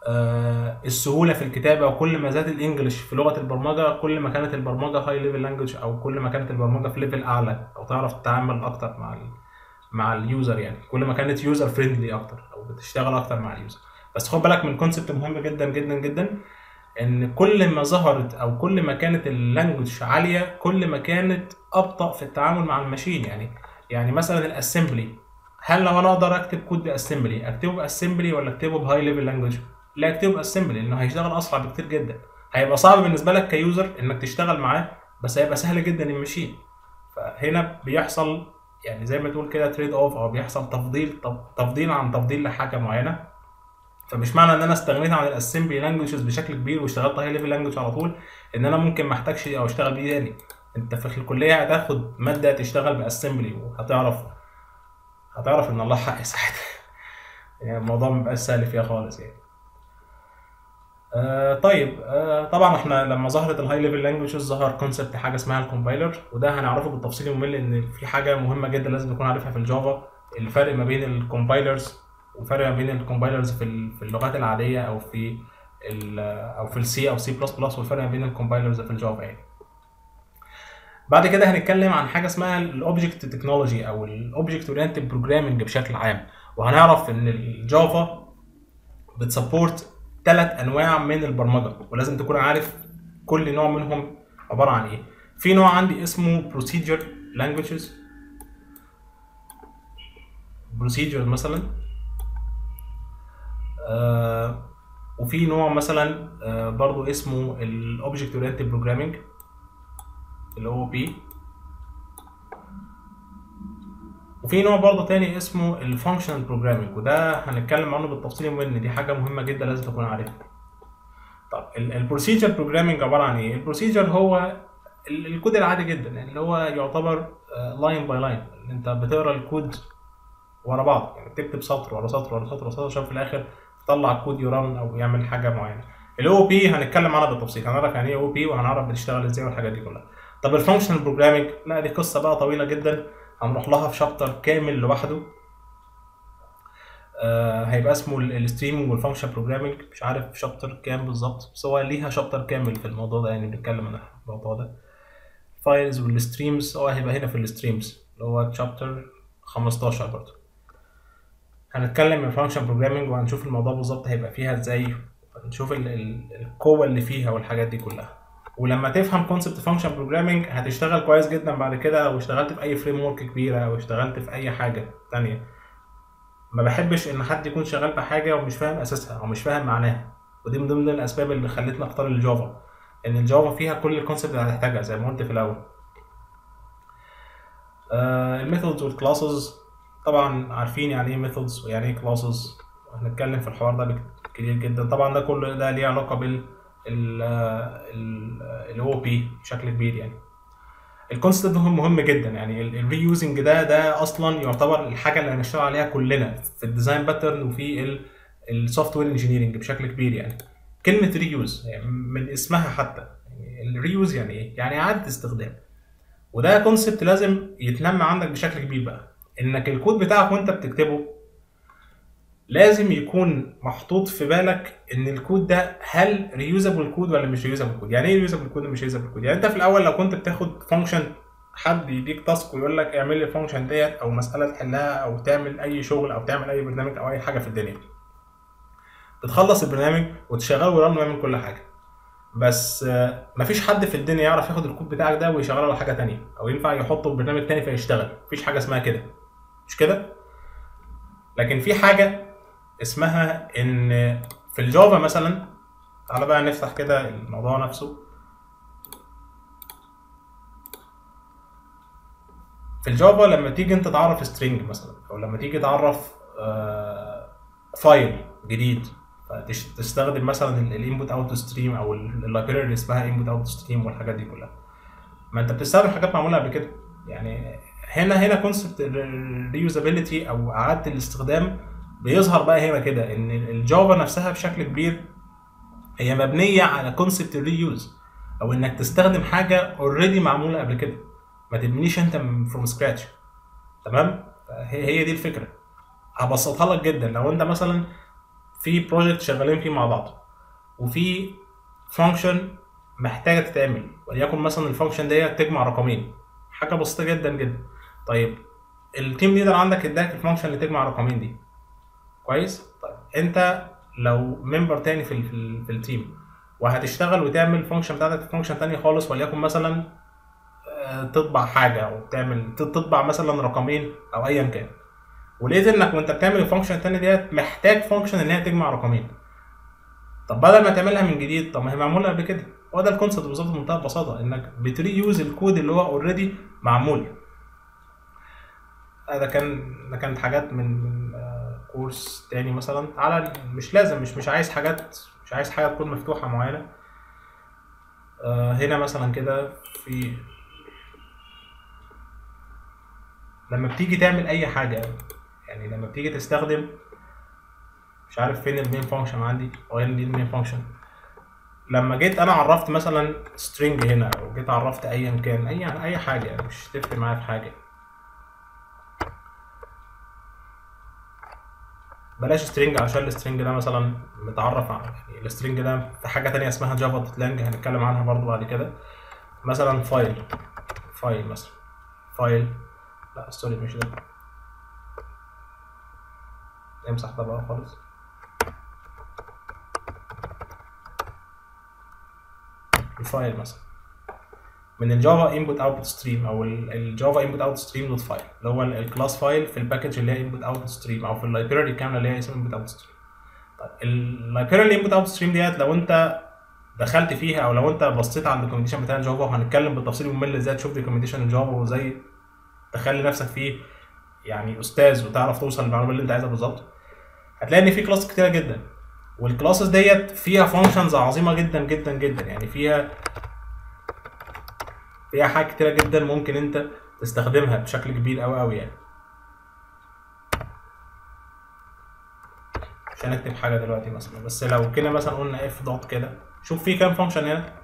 آه، السهوله في الكتابه وكل ما زاد الانجليش في لغه البرمجه كل ما كانت البرمجه هاي ليفل لانجوج او كل ما كانت البرمجه في ليفل اعلى او تعرف تتعامل اكتر مع ال مع اليوزر يعني كل ما كانت يوزر فريندلي اكتر او بتشتغل اكتر مع اليوزر بس خد بالك من كونسبت مهم جدا جدا جدا ان كل ما ظهرت او كل ما كانت اللانجوج عاليه كل ما كانت ابطا في التعامل مع الماشين يعني يعني مثلا الاسمبلي هل لو انا اقدر اكتب كود باسمبلي اكتبه باسمبلي ولا اكتبه بهاي ليفل لانجوج لا اكتبه باسمبلي لانه هيشتغل اسرع بكتير جدا هيبقى صعب بالنسبه لك كيوزر انك تشتغل معاه بس هيبقى سهل جدا الماشين فهنا بيحصل يعني زي ما تقول كده تريد اوف او بيحصل تفضيل تفضيل عن تفضيل لحاجه معينه فمش معنى ان انا استغنيت عن الاسمبلي لانجوجز بشكل كبير واشتغلت هاي ليفل لانجوج على طول ان انا ممكن ما احتاجش او اشتغل بيه تاني انت في الكليه هتاخد ماده تشتغل باسمبلي وهتعرف هتعرف ان الله حق ساعتها يعني الموضوع مبقاش سهل فيها خالص يعني آه طيب آه طبعا احنا لما ظهرت الهاي ليفل لانجوجز ظهر كونسبت حاجه اسمها الكومبايلر وده هنعرفه بالتفصيل الممل ان في حاجه مهمه جدا لازم نكون عارفها في الجافا الفرق ما بين الكومبايلرز والفرق ما بين الكومبايلرز في في اللغات العاديه او في او في السي او سي بلس بلس والفرق ما بين الكومبايلرز في الجافا يعني بعد كده هنتكلم عن حاجه اسمها الاوبجكت تكنولوجي او الاوبجكت اورينتد بروجرامنج بشكل عام وهنعرف ان الجافا بتسبورت ثلاث انواع من البرمجه ولازم تكون عارف كل نوع منهم عباره عن ايه في نوع عندي اسمه بروسيجر لانجويجز بروسيجر مثلا آه وفي نوع مثلا آه برضو اسمه الاوبجكت اورينتد بروجرامنج اللي هو بي وفي نوع برضه تاني اسمه الفانكشنال بروجرامنج وده هنتكلم عنه بالتفصيل ان دي حاجه مهمه جدا لازم تكون عارفها طب البروسيجر بروجرامنج عباره عن ايه البروسيجر هو الكود العادي جدا يعني اللي هو يعتبر لاين باي لاين انت بتقرا الكود ورا بعض يعني بتكتب سطر ورا سطر ورا سطر ورا سطر عشان في الاخر تطلع الكود يرن او يعمل حاجه معينه الاو بي هنتكلم عنها بالتفصيل هنعرف يعني ايه او بي وهنعرف بتشتغل ازاي والحاجات دي كلها طب الفانكشنال بروجرامنج لا دي قصه بقى طويله جدا هنروح لها في شابتر كامل لوحده آه هيبقى اسمه الستريمنج والفانكشن بروجرامنج مش عارف شابتر كام بالظبط بس هو ليها شابتر كامل في الموضوع ده يعني بنتكلم عن الموضوع ده فايلز والستريمز هو هيبقى هنا في الستريمز اللي هو شابتر 15 برضه هنتكلم عن الفانكشن بروجرامنج وهنشوف الموضوع بالظبط هيبقى فيها ازاي هنشوف القوه اللي فيها والحاجات دي كلها ولما تفهم كونسبت فانكشن بروجرامنج هتشتغل كويس جدا بعد كده لو اشتغلت في اي فريم ورك كبيره او اشتغلت في اي حاجه تانية ما بحبش ان حد يكون شغال بحاجه ومش فاهم اساسها او مش فاهم معناها ودي من ضمن الاسباب اللي خلتني اختار الجافا ان الجافا فيها كل الكونسبت اللي هتحتاجها زي ما قلت في الاول آه الميثودز والكلاسز طبعا عارفين يعني ايه ميثودز ويعني ايه كلاسز هنتكلم في الحوار ده كتير جدا طبعا ده كله ده ليه علاقه بال الاو بي بشكل كبير يعني الكونسبت مهم مهم جدا يعني الري يوزنج ده ده اصلا يعتبر الحاجه اللي هنشتغل عليها كلنا في الديزاين باترن وفي السوفت وير انجينيرنج بشكل كبير يعني كلمه ري يوز يعني من اسمها حتى يعني الري يوز يعني ايه؟ يعني اعاده استخدام وده كونسبت لازم يتنمى عندك بشكل كبير بقى انك الكود بتاعك وانت بتكتبه لازم يكون محطوط في بالك ان الكود ده هل ريوزابل كود ولا مش ريوزابل كود يعني ايه ريوزابل كود ومش ريوزابل كود يعني انت في الاول لو كنت بتاخد فانكشن حد يديك تاسك ويقول لك اعمل لي الفانكشن ديت او مساله تحلها او تعمل اي شغل او تعمل اي برنامج او اي حاجه في الدنيا بتخلص البرنامج وتشغله ويرن ويعمل كل حاجه بس مفيش حد في الدنيا يعرف ياخد الكود بتاعك ده ويشغله على حاجه تانية او ينفع يحطه في برنامج تاني فيشتغل مفيش حاجه اسمها كده مش كده لكن في حاجه اسمها ان في الجافا مثلا تعالى بقى نفتح كده الموضوع نفسه في الجافا لما تيجي انت تعرف سترينج مثلا او لما تيجي تعرف فايل جديد تستخدم مثلا الانبوت اوت ستريم او اللايبراري اللي اسمها انبوت اوت ستريم والحاجات دي كلها ما انت بتستخدم حاجات معموله قبل كده يعني هنا هنا كونسبت الريوزابيلتي او اعاده الاستخدام بيظهر بقى هنا كده ان الجافا نفسها بشكل كبير هي مبنيه على كونسبت الريوز او انك تستخدم حاجه اوريدي معموله قبل كده ما تبنيش انت فروم سكراتش تمام هي هي دي الفكره هبسطها لك جدا لو انت مثلا في بروجكت شغالين فيه مع بعض وفي فانكشن محتاجه تتعمل وليكن مثلا الفانكشن ديت تجمع رقمين حاجه بسيطه جدا جدا طيب التيم ليدر عندك اداك الفانكشن اللي تجمع الرقمين دي كويس طيب انت لو ممبر تاني في ال في, ال في التيم وهتشتغل وتعمل الفانكشن بتاعتك في فانكشن تاني خالص وليكن مثلا آه، تطبع حاجه او تعمل تطبع مثلا رقمين او ايا كان ولقيت انك وانت بتعمل الفانكشن التاني ديت محتاج فانكشن ان هي تجمع رقمين طب بدل ما تعملها من جديد طب ما هي معموله قبل كده هو ده الكونسيبت بالظبط بمنتهى البساطه انك بتري يوز الكود اللي هو اوريدي معمول آه، ده كان ده كانت حاجات من من آه، كورس تاني مثلا على مش لازم مش مش عايز حاجات مش عايز حاجه تكون مفتوحه معينه آه، هنا مثلا كده في لما بتيجي تعمل اي حاجه يعني لما بتيجي تستخدم مش عارف فين المين فانكشن عندي او هنا دي المين فانكشن لما جيت انا عرفت مثلا string هنا او جيت عرفت ايا كان اي اي حاجه يعني مش تفرق معايا في حاجه بلاش string عشان السترنج ده مثلا متعرف على يعني السترنج ده في حاجه تانية اسمها جافا دوت لانج هنتكلم عنها برضو بعد كده مثلا فايل فايل مثلا فايل لا سوري مش ده امسح ده بقى خالص الفايل مثلا من الجافا انبوت اوتبوت ستريم او الجافا انبوت اوت ستريم دوت فايل اللي هو الكلاس فايل في الباكج اللي هي انبوت اوت ستريم او في اللايبراري الكامله اللي هي اسمها انبوت اوت ستريم طيب اللايبراري انبوت اوت ستريم ديت لو انت دخلت فيها او لو انت بصيت على الدوكيومنتيشن بتاع الجافا وهنتكلم بالتفصيل ممل ازاي تشوف دوكيومنتيشن الجافا وازاي تخلي نفسك فيه يعني استاذ وتعرف توصل للمعلومه اللي انت عايزها بالظبط هتلاقي ان في كلاس كتيره جدا والكلاسز ديت فيها فانكشنز عظيمه جدا جدا جدا يعني فيها فيها حاجات كتيره جدا ممكن انت تستخدمها بشكل كبير قوي قوي يعني مش هنكتب حاجه دلوقتي مثلا بس لو كده مثلا قلنا اف دوت كده شوف في كام فانكشن هنا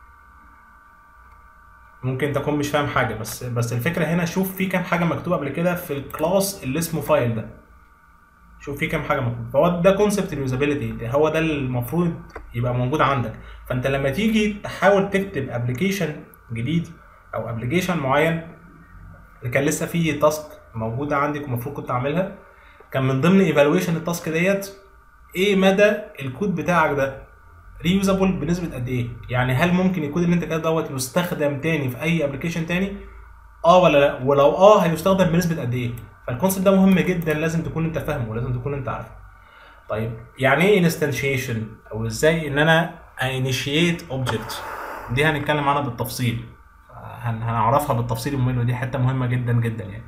ممكن تكون مش فاهم حاجه بس بس الفكره هنا شوف في كام حاجه مكتوبه قبل كده في الكلاس اللي اسمه فايل ده شوف في كام حاجه مكتوبه فهو ده كونسبت اليوزابيلتي هو ده المفروض يبقى موجود عندك فانت لما تيجي تحاول تكتب ابلكيشن جديد او ابلكيشن معين اللي كان لسه فيه تاسك موجوده عندك ومفروض كنت اعملها كان من ضمن ايفالويشن التاسك ديت ايه مدى الكود بتاعك ده ريوزابل بنسبه قد ايه يعني هل ممكن الكود اللي انت كاتبه دوت يستخدم تاني في اي ابلكيشن تاني اه ولا لا ولو اه هيستخدم بنسبه قد ايه فالكونسيبت ده مهم جدا لازم تكون انت فاهمه ولازم تكون انت عارفه طيب يعني ايه انستنشيشن او ازاي ان انا انيشيت اوبجكت دي هنتكلم عنها بالتفصيل هن- هنعرفها بالتفصيل ممل ودي حته مهمه جدا جدا يعني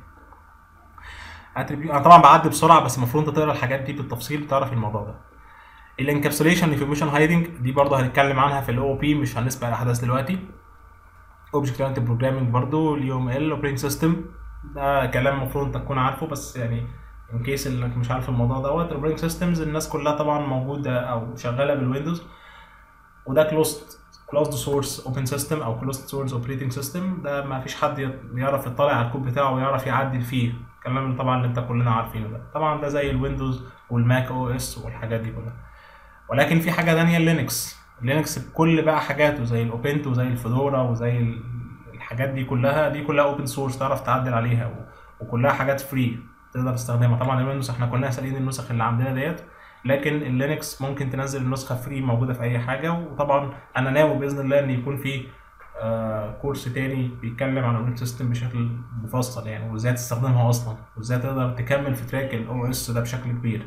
اتريبيوت انا طبعا بعدي بسرعه بس المفروض انت تقرا الحاجات دي بالتفصيل تعرف الموضوع ده الانكابسوليشن انفورميشن هايدنج دي برضه هنتكلم عنها في الاو بي مش هنسبق الاحداث دلوقتي اوبجكت اورينتد بروجرامنج برضه اليو ام ال اوبريتنج سيستم ده كلام المفروض انت تكون عارفه بس يعني ان كيس انك مش عارف الموضوع دوت الاوبريتنج سيستمز الناس كلها طبعا موجوده او شغاله بالويندوز وده كلوزد كلوزد سورس اوبن سيستم او كلوزد سورس اوبريتنج سيستم ده ما فيش حد يعرف يطلع على الكود بتاعه ويعرف يعدل فيه الكلام اللي طبعا اللي انت كلنا عارفينه ده طبعا ده زي الويندوز والماك او اس والحاجات دي كلها ولكن في حاجه تانية لينكس لينكس بكل بقى حاجاته زي الاوبنتو وزي الفedora وزي ال- الحاجات دي كلها دي كلها اوبن سورس تعرف تعدل عليها و- وكلها حاجات فري تقدر تستخدمها طبعا الويندوز احنا كلنا سالين النسخ اللي عندنا ديت لكن اللينكس ممكن تنزل النسخه فري موجوده في اي حاجه وطبعا انا ناوي باذن الله ان يكون في آه كورس تاني بيتكلم عن الاوبريتنج سيستم بشكل مفصل يعني وازاي تستخدمها اصلا وازاي تقدر تكمل في تراك الاو اس ده بشكل كبير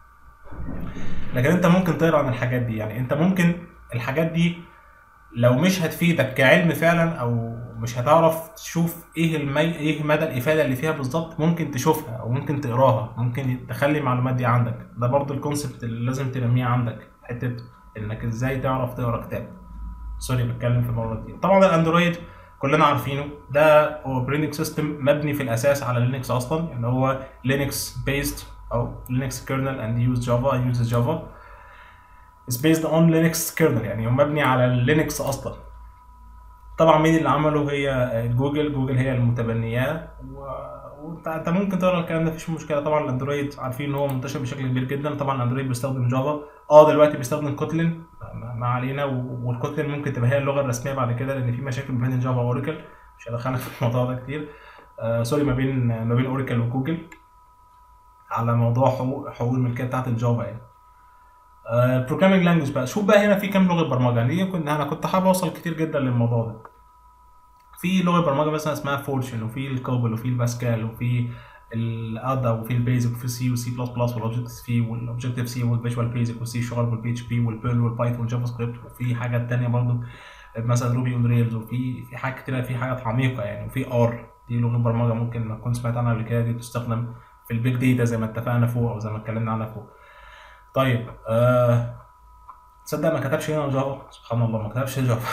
لكن انت ممكن تقرا عن الحاجات دي يعني انت ممكن الحاجات دي لو مش هتفيدك كعلم فعلا او مش هتعرف تشوف ايه المي... ايه مدى الافاده اللي فيها بالظبط ممكن تشوفها او ممكن تقراها ممكن تخلي المعلومات دي عندك ده برضو الكونسبت اللي لازم تنميه عندك حته انك ازاي تعرف تقرا كتاب سوري بتكلم في الموضوع دي طبعا الاندرويد كلنا عارفينه ده هو اوبريتنج سيستم مبني في الاساس على لينكس اصلا يعني هو لينكس بيست او لينكس كيرنل اند يوز جافا يوز جافا is based on Linux kernel يعني هو مبني على لينكس اصلا طبعا مين اللي عمله هي جوجل جوجل هي المتبنياه و- وانت انت ممكن تقرا الكلام ده مفيش مشكله طبعا الاندرويد عارفين ان هو منتشر بشكل كبير جدا طبعا الاندرويد بيستخدم جافا اه دلوقتي بيستخدم كوتلين ما ما علينا و- والكوتلين ممكن تبقى هي اللغه الرسميه بعد كده لان في مشاكل ما بين الجافا واوراكل مش هدخلك في الموضوع ده كتير آه سوري ما بين ما بين اوراكل وجوجل على موضوع حقوق حقوق الملكيه بتاعت الجافا يعني بروجرامينج لانجوج بقى شوف بقى هنا في كام لغه برمجه يعني كنت انا كنت حابب اوصل كتير جدا للموضوع ده في لغه برمجه مثلا اسمها فورشن وفي الكوبل وفي الباسكال وفي الادا وفي البيزك وفي سي وسي بلس بلس والاوبجكتيف سي والاوبجكتيف سي والفيجوال بيزك والسي شارب والبي اتش بي والبيرل والبايثون والجافا سكريبت وفي حاجات تانية برضه مثلا روبي اون ريلز وفي في حاجات كتيرة في حاجات عميقة يعني وفي ار دي لغة برمجة ممكن ما كنت سمعت عنها قبل كده دي بتستخدم في البيج داتا زي ما اتفقنا فوق او زي ما اتكلمنا عنها فوق طيب آه تصدق ما كتبش هنا جافا سبحان الله ما كتبش جافا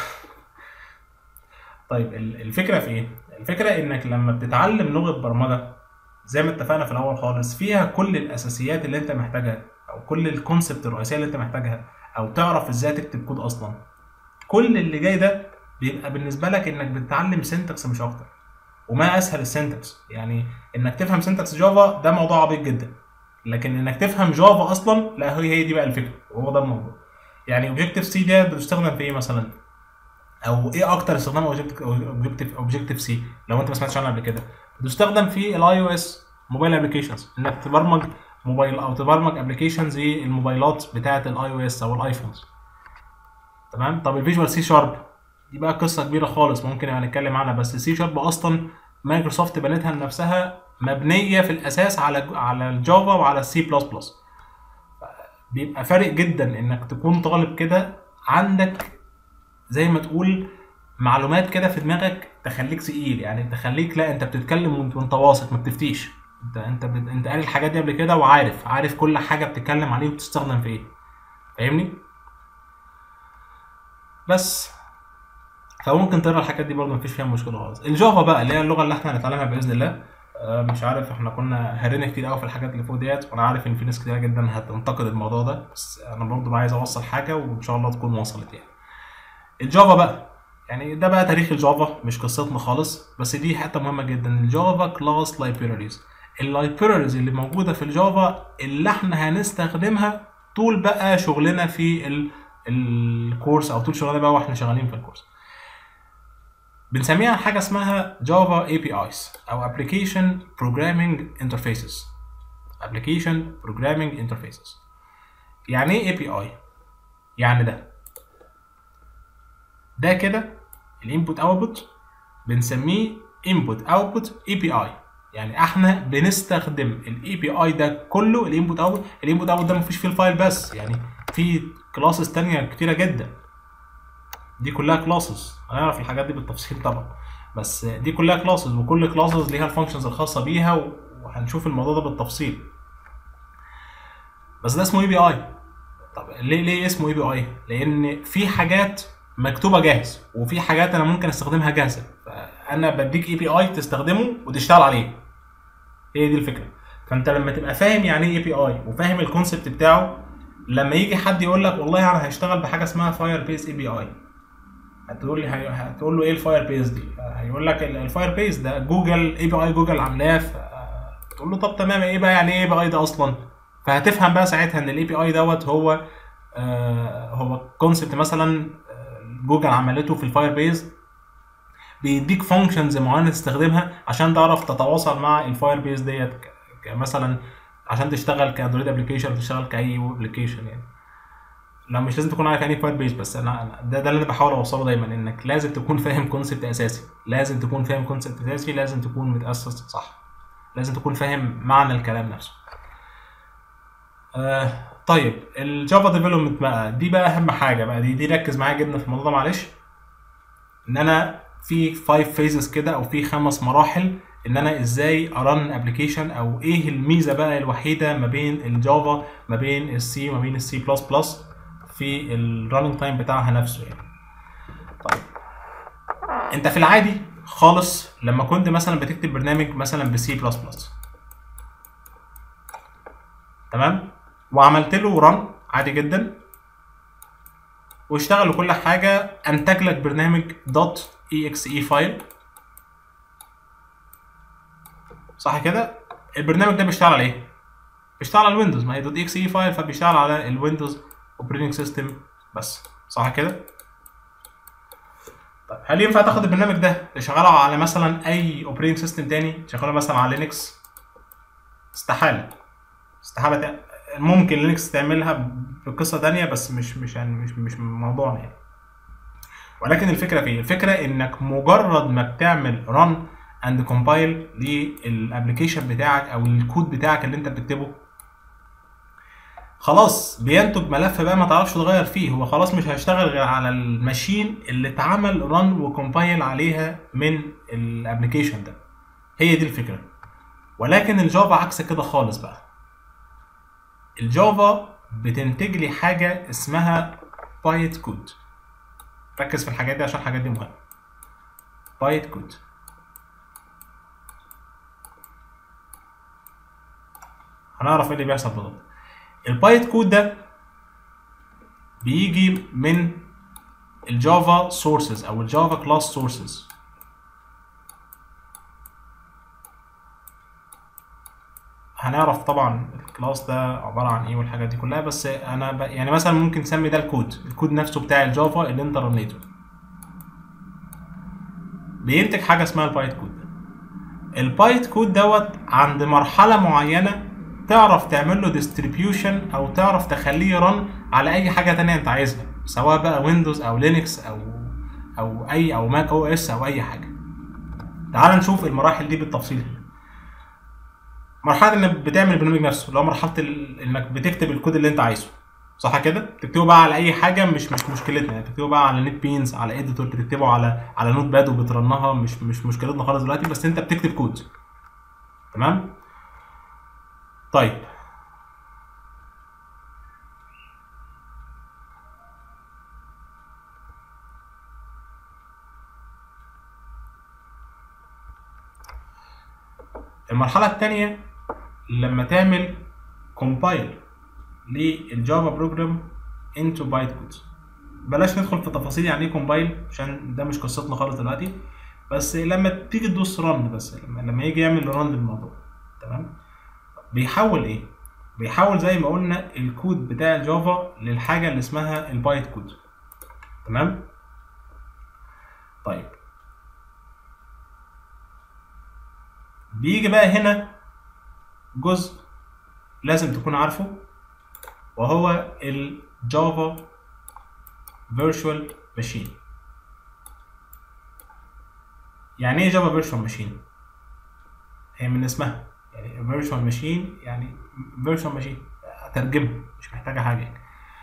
طيب ال- الفكره في ايه الفكره انك لما بتتعلم لغه برمجه زي ما اتفقنا في الاول خالص فيها كل الاساسيات اللي انت محتاجها او كل الكونسبت الرئيسيه اللي انت محتاجها او تعرف ازاي تكتب كود اصلا كل اللي جاي ده بيبقى بالنسبه لك انك بتتعلم سنتكس مش اكتر وما اسهل السنتكس يعني انك تفهم سنتكس جافا ده موضوع عبيط جدا لكن انك تفهم جافا اصلا لا هي هي دي بقى الفكره وهو ده الموضوع يعني اوبجكتيف سي ده بتستخدم في ايه مثلا او ايه اكتر استخدام اوبجكتيف اوبجكتيف سي لو انت ما سمعتش عنها قبل كده بتستخدم في الاي او اس موبايل ابلكيشنز انك تبرمج موبايل او تبرمج ابلكيشنز الموبايلات بتاعه الاي او اس او الايفونز تمام طب الفيجوال سي شارب دي بقى قصه كبيره خالص ممكن يعني نتكلم عنها بس السي شارب اصلا مايكروسوفت بنتها لنفسها مبنيه في الاساس على على الجافا وعلى السي بلس بلس بيبقى فارق جدا انك تكون طالب كده عندك زي ما تقول معلومات كده في دماغك تخليك ثقيل يعني تخليك لا انت بتتكلم وانت وانت واثق ما بتفتيش انت انت بت... انت قاري الحاجات دي قبل كده وعارف عارف كل حاجه بتتكلم عليه وبتستخدم في ايه فاهمني بس فممكن تقرا الحاجات دي برضه مفيش فيها مشكله خالص الجافا بقى اللي هي اللغه اللي احنا هنتعلمها باذن الله آه، مش عارف احنا كنا هرينا كتير قوي في الحاجات اللي فوق ديت وانا عارف ان في ناس كتير جدا هتنتقد الموضوع ده بس انا برضه عايز اوصل حاجه وان شاء الله تكون وصلت يعني الجافا بقى يعني ده بقى تاريخ الجافا مش قصتنا خالص بس دي حته مهمه جدا الجافا كلاس لايبراريز اللايبراريز اللي موجوده في الجافا اللي احنا هنستخدمها طول بقى شغلنا في ال- الكورس او طول شغلنا بقى واحنا شغالين في الكورس بنسميها حاجه اسمها جافا اي بي ايز او ابلكيشن بروجرامينج انترفيسز ابلكيشن بروجرامينج انترفيسز يعني ايه اي بي اي يعني ده ده كده الانبوت اوتبوت بنسميه انبوت اوتبوت اي بي اي يعني احنا بنستخدم الاي بي اي ده كله الانبوت اوتبوت الانبوت اوتبوت ده مفيش فيه الفايل بس يعني في كلاسز تانية كتيرة جدا دي كلها كلاسز هنعرف الحاجات دي بالتفصيل طبعا بس دي كلها كلاسز وكل كلاسز ليها الفانكشنز الخاصة بيها و- وهنشوف الموضوع ده بالتفصيل بس ده اسمه اي بي اي طب ليه ليه اسمه اي بي اي لان في حاجات مكتوبه جاهز وفي حاجات انا ممكن استخدمها جاهزه فانا بديك اي بي اي تستخدمه وتشتغل عليه هي دي الفكره فانت لما تبقى فاهم يعني ايه اي بي اي وفاهم الكونسبت بتاعه لما يجي حد يقول لك والله انا هشتغل بحاجه اسمها فاير بيس اي بي اي هتقول لي هي- هتقول له ايه الفاير بيس دي هيقول لك ال- الفاير بيس ده جوجل اي بي اي جوجل عاملاه ف- تقول له طب تمام ايه بقى يعني ايه اي بي اي ده اصلا فهتفهم بقى ساعتها ان الاي بي اي دوت هو آه هو كونسبت مثلا آه، جوجل عملته في الفاير بيز بيديك فانكشنز معينه تستخدمها عشان تعرف تتواصل مع الفاير بيز ديت ك- ك- مثلا عشان تشتغل كاندرويد ابلكيشن تشتغل كاي ويب ابلكيشن يعني لا مش لازم تكون عارف يعني ايه فاير بيز بس انا أنا- ده ده اللي انا بحاول اوصله دايما انك لازم تكون فاهم كونسبت اساسي لازم تكون فاهم كونسبت اساسي لازم تكون متاسس صح لازم تكون فاهم معنى الكلام نفسه آه طيب الجافا ديفلوبمنت بقى دي بقى اهم حاجه بقى دي دي ركز معايا جدا في الموضوع ده معلش ان انا في 5 فيزز كده او في خمس مراحل ان انا ازاي ارن ابلكيشن او ايه الميزه بقى الوحيده ما بين الجافا ما بين السي وما بين السي بلس بلس في الرننج تايم بتاعها نفسه يعني طيب انت في العادي خالص لما كنت مثلا بتكتب برنامج مثلا بسي بلس بلس تمام وعملت له رن عادي جدا واشتغل وكل حاجه انتج لك برنامج دوت اي اكس اي فايل صح كده البرنامج ده بيشتغل على ايه بيشتغل على الويندوز ما هي دوت اكس اي فايل فبيشتغل على الويندوز اوبريتنج سيستم بس صح كده طيب هل ينفع تاخد البرنامج ده تشغله على مثلا اي اوبريتنج سيستم تاني تشغله مثلا على لينكس استحاله استحاله تع- ممكن لينكس تعملها بقصه تانية بس مش مش يعني مش مش موضوعنا يعني ولكن الفكره في إيه؟ الفكره انك مجرد ما بتعمل ران اند كومبايل للابلكيشن بتاعك او الكود بتاعك اللي انت بتكتبه خلاص بينتج ملف بقى ما تعرفش تغير فيه هو خلاص مش هيشتغل غير على الماشين اللي اتعمل ران وكومبايل عليها من الابلكيشن ده هي دي الفكره ولكن الجافا عكس كده خالص بقى الجافا بتنتج لي حاجه اسمها بايت كود ركز في الحاجات دي عشان الحاجات دي مهمه بايت كود هنعرف ايه اللي بيحصل بالظبط البايت كود ده بيجي من الجافا سورسز او الجافا كلاس سورسز هنعرف طبعا الكلاس ده عباره عن ايه والحاجات دي كلها بس انا ب... يعني مثلا ممكن نسمي ده الكود الكود نفسه بتاع الجافا اللي انت رنيته بينتج حاجه اسمها البايت كود ده البايت كود دوت عند مرحله معينه تعرف تعمل له ديستريبيوشن او تعرف تخليه رن على اي حاجه تانية انت عايزها سواء بقى ويندوز او لينكس او او اي او ماك او اس او اي حاجه تعال نشوف المراحل دي بالتفصيل مرحله انك بتعمل البرنامج نفسه اللي هو مرحله ال- انك بتكتب الكود اللي انت عايزه صح كده تكتبه بقى على اي حاجه مش مش مشكلتنا يعني تكتبه بقى على نت بينز على اديتور تكتبه على على نوت باد وبترنها مش مش مشكلتنا خالص دلوقتي بس انت بتكتب كود تمام طيب المرحلة التانية لما تعمل كومبايل للجافا بروجرام انتو بايت كود بلاش ندخل في تفاصيل يعني ايه كومبايل عشان ده مش قصتنا خالص دلوقتي بس لما تيجي تدوس رن بس لما, لما يجي يعمل رن للموضوع تمام بيحول ايه بيحول زي ما قلنا الكود بتاع الجافا للحاجه اللي اسمها البايت كود تمام طيب بيجي بقى هنا جزء لازم تكون عارفه وهو الجافا فيرتشوال ماشين يعني ايه جافا فيرتشوال ماشين هي من اسمها يعني فيرتشوال ماشين يعني فيرتشوال ماشين اترجمها مش محتاجه حاجه يعني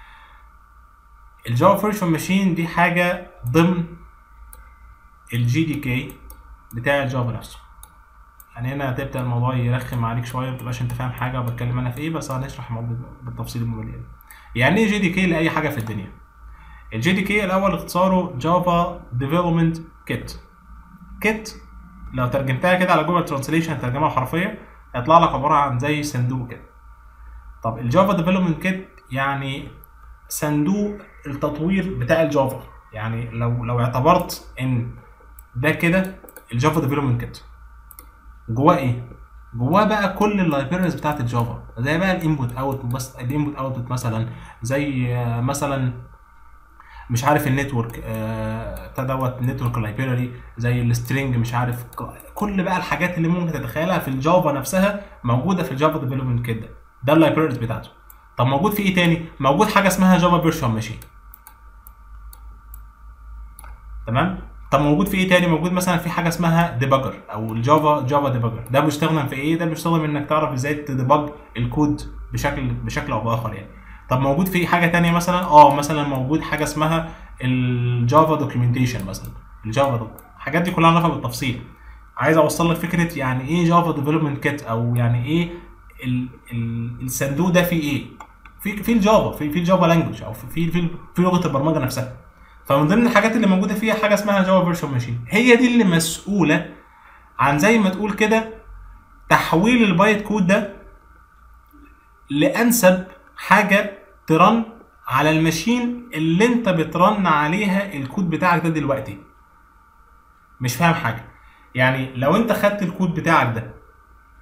الجافا فيرتشوال ماشين دي حاجه ضمن الجي دي كي بتاع الجافا نفسه يعني هنا هتبدا الموضوع يرخم عليك شويه متبقاش انت فاهم حاجه وبتكلم انا في ايه بس هنشرح الموضوع بالتفصيل الممل يعني ايه جي دي كي لاي حاجه في الدنيا الجي دي كي الاول اختصاره جافا ديفلوبمنت كيت كيت لو ترجمتها كده على جوجل ترانسليشن ترجمها حرفيه هيطلع لك عباره عن زي صندوق كده طب الجافا ديفلوبمنت كيت يعني صندوق التطوير بتاع الجافا يعني لو لو اعتبرت ان ده كده الجافا ديفلوبمنت كيت جواه ايه جواه بقى كل اللايبريز بتاعت الجافا زي بقى الانبوت اوت بس الانبوت اوتبوت مثلا زي آه، مثلا مش عارف النتورك آه، بتاع دوت نتورك لايبراري زي السترينج مش عارف ك- كل بقى الحاجات اللي ممكن تتخيلها في الجافا نفسها موجوده في الجافا ديفلوبمنت كيت ده ده اللايبريز بتاعته طب موجود في ايه تاني موجود حاجه اسمها جافا فيرتشوال ماشين تمام طب موجود في ايه تاني موجود مثلا في حاجه اسمها ديباجر او الجافا جافا ديباجر ده بيستخدم في ايه ده بيستخدم انك تعرف ازاي تديباج الكود بشكل بشكل او باخر يعني طب موجود في حاجه تانية مثلا اه مثلا موجود حاجه اسمها الجافا دوكيومنتيشن مثلا الجافا دوك الحاجات دي كلها نعرفها بالتفصيل عايز اوصل لك فكره يعني ايه جافا ديفلوبمنت كيت او يعني ايه ال ال الصندوق ده فيه ايه في في الجافا في في الجافا لانجوج او في في في لغه البرمجه نفسها فمن ضمن الحاجات اللي موجوده فيها حاجه اسمها جافا فيرتشوال ماشين هي دي اللي مسؤوله عن زي ما تقول كده تحويل البايت كود ده لانسب حاجه ترن على الماشين اللي انت بترن عليها الكود بتاعك ده دلوقتي مش فاهم حاجه يعني لو انت خدت الكود بتاعك ده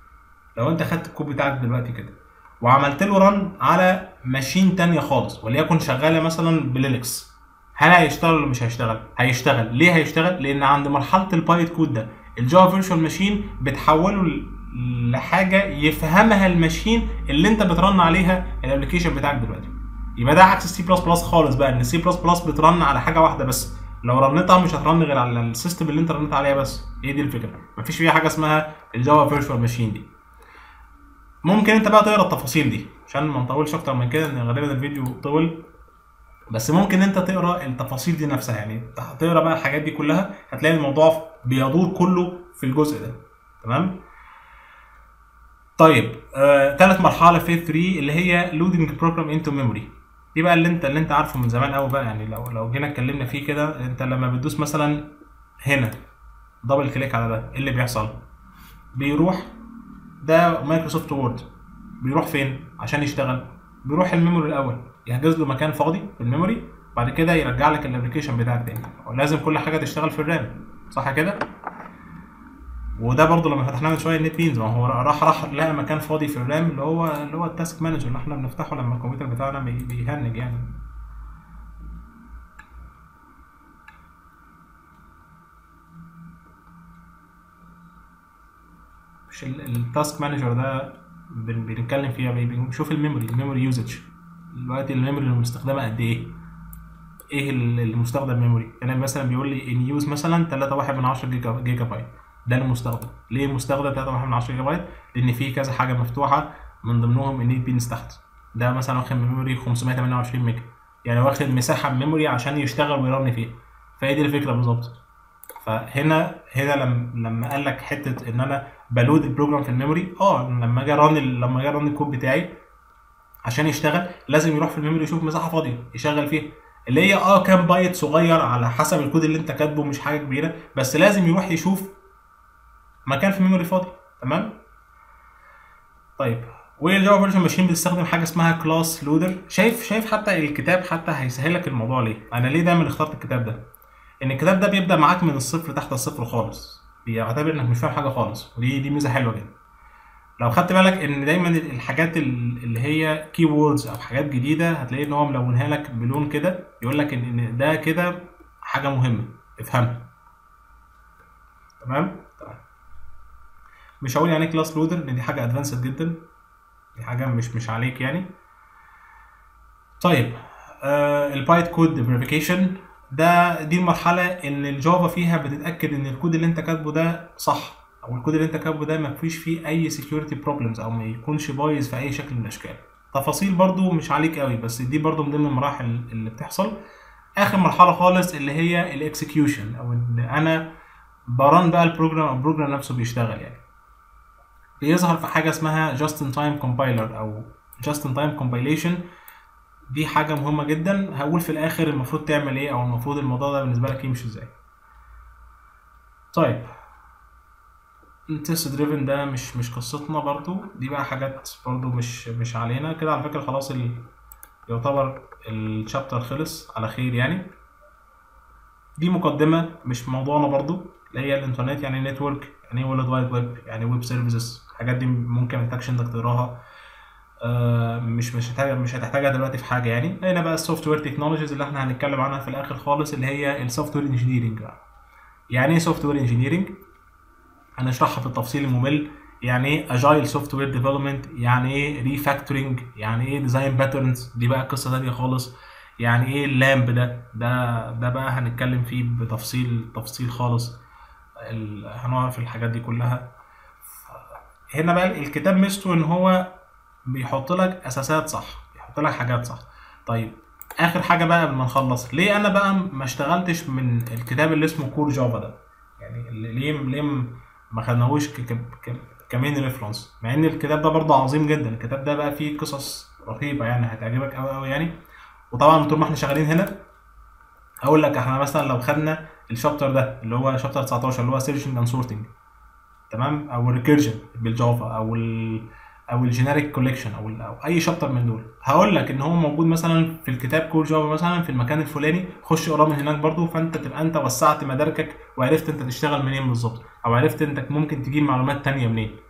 لو انت خدت الكود بتاعك دلوقتي كده وعملت له رن على ماشين تانية خالص وليكن شغاله مثلا بلينكس هل هيشتغل ولا مش هيشتغل؟ هيشتغل، ليه هيشتغل؟ لان عند مرحله البايت كود ده الجافا فيرتشوال ماشين بتحوله ل- لحاجه يفهمها الماشين اللي انت بترن عليها الابلكيشن بتاعك دلوقتي. يبقى ده عكس السي بلس بلس خالص بقى ان السي بلس بلس بترن على حاجه واحده بس لو رنتها مش هترن غير على السيستم اللي انت رنيت عليها بس هي دي الفكره مفيش فيها حاجه اسمها الجافا فيرتشوال ماشين دي ممكن انت بقى تقرا التفاصيل دي عشان ما نطولش اكتر من كده ان غالبا الفيديو طول بس ممكن انت تقرا التفاصيل دي نفسها يعني هتقرا بقى الحاجات دي كلها هتلاقي الموضوع بيدور كله في الجزء ده تمام طيب آه، تالت مرحله في 3 اللي هي لودنج بروجرام انتو ميموري دي بقى اللي انت اللي انت عارفه من زمان قوي بقى يعني لو لو جينا اتكلمنا فيه كده انت لما بتدوس مثلا هنا دبل كليك على ده ايه اللي بيحصل بيروح ده مايكروسوفت وورد بيروح فين عشان يشتغل بيروح الميموري الاول يحجز له مكان فاضي في الميموري بعد كده يرجع لك الابلكيشن بتاعك تاني ولازم كل حاجه تشتغل في الرام صح كده وده برضو لما فتحناه من شويه النت بينز ما هو راح راح لقى مكان فاضي في الرام اللي هو اللي هو التاسك مانجر اللي احنا بنفتحه لما الكمبيوتر بتاعنا بي- بيهنج يعني مش التاسك مانجر ده بن- بنتكلم فيها بي- بنشوف الميموري الميموري يوزج دلوقتي الميموري اللي مستخدمه قد ايه ايه ال- المستخدم ميموري انا مثلا بيقول لي ان يوز مثلا 3.1 من 10 جيجا, جيجا بايت ده المستخدم ليه مستخدم 3.1 من 10 جيجا بايت لان في كذا حاجه مفتوحه من ضمنهم النيت بينز تحت ده مثلا واخد ميموري 528 ميجا يعني واخد مساحه من ميموري عشان يشتغل ويرن فيها فهي دي الفكره بالظبط فهنا هنا لما لما قال لك حته ان انا بلود البروجرام في الميموري اه لما اجي ران لما اجي ران الكود بتاعي عشان يشتغل لازم يروح في الميموري يشوف مساحه فاضيه يشغل فيها اللي هي اه كام بايت صغير على حسب الكود اللي انت كاتبه مش حاجه كبيره بس لازم يروح يشوف مكان في الميموري فاضي تمام طيب والجافا فيرجن ماشين بتستخدم حاجه اسمها كلاس لودر شايف شايف حتى الكتاب حتى هيسهل لك الموضوع ليه انا ليه دايما اخترت الكتاب ده ان الكتاب ده بيبدا معاك من الصفر تحت الصفر خالص بيعتبر انك مش فاهم حاجه خالص ودي دي ميزه حلوه جدا لو خدت بالك ان دايما الحاجات ال- اللي هي كي ووردز او حاجات جديده هتلاقي ان هو ملونها لك بلون كده يقول لك ان إن ده كده حاجه مهمه افهمها تمام تمام مش هقول يعني كلاس لودر لان دي حاجه ادفانسد جدا دي حاجه مش مش عليك يعني طيب آه البايت كود فيريفيكيشن ده دي المرحله ان الجافا فيها بتتاكد ان الكود اللي انت كاتبه ده صح او الكود اللي انت كاتبه ده ما فيش فيه اي سكيورتي بروبلمز او ما يكونش بايظ في اي شكل من الاشكال تفاصيل برضو مش عليك قوي بس دي برضو من ضمن المراحل اللي بتحصل اخر مرحله خالص اللي هي الاكسكيوشن او ان انا بران بقى البروجرام او البروجرام نفسه بيشتغل يعني بيظهر في حاجه اسمها جاست ان تايم كومبايلر او جاست ان تايم كومبايليشن دي حاجه مهمه جدا هقول في الاخر المفروض تعمل ايه او المفروض الموضوع ده بالنسبه لك يمشي ازاي طيب التست دريفن ده مش مش قصتنا برضو دي بقى حاجات برضو مش مش علينا كده على فكره خلاص ال... يعتبر الشابتر خلص على خير يعني دي مقدمه مش موضوعنا برضو اللي هي الانترنت يعني نتورك يعني ايه وورلد وايد ويب يعني ويب سيرفيسز الحاجات دي ممكن ما تحتاجش انك تقراها آه، مش مش هتحتاج مش هتحتاجها دلوقتي في حاجه يعني هنا بقى السوفت وير تكنولوجيز اللي احنا هنتكلم عنها في الاخر خالص اللي هي السوفت وير انجينيرنج يعني ايه سوفت وير انجينيرنج هنشرحها في التفصيل الممل يعني ايه اجايل سوفت وير ديفلوبمنت يعني ايه ريفاكتورنج يعني ايه ديزاين باترنز دي بقى قصه تانيه خالص يعني ايه اللامب ده ده ده بقى هنتكلم فيه بتفصيل تفصيل خالص ال- هنعرف الحاجات دي كلها هنا بقى الكتاب ميزته ان هو بيحط لك اساسات صح بيحط لك حاجات صح طيب اخر حاجه بقى قبل ما نخلص ليه انا بقى ما اشتغلتش من الكتاب اللي اسمه كور جافا ده يعني اللي- ليه ليه ما خدناهوش ك- ك- ك- كمين ريفرنس مع ان الكتاب ده برضه عظيم جدا الكتاب ده بقى فيه قصص رهيبه يعني هتعجبك قوي قوي يعني وطبعا طول ما احنا شغالين هنا اقول لك احنا مثلا لو خدنا الشابتر ده اللي هو شابتر 19 اللي هو سيرشنج اند سورتنج تمام او الريكيرجن بالجافا او ال او الجينيريك كوليكشن او ال- او اي شابتر من دول هقول لك ان هو موجود مثلا في الكتاب كور جافا مثلا في المكان الفلاني خش اقراه من هناك برضو فانت تبقى انت وسعت مداركك وعرفت انت تشتغل منين بالظبط او عرفت انت ممكن تجيب معلومات تانية منين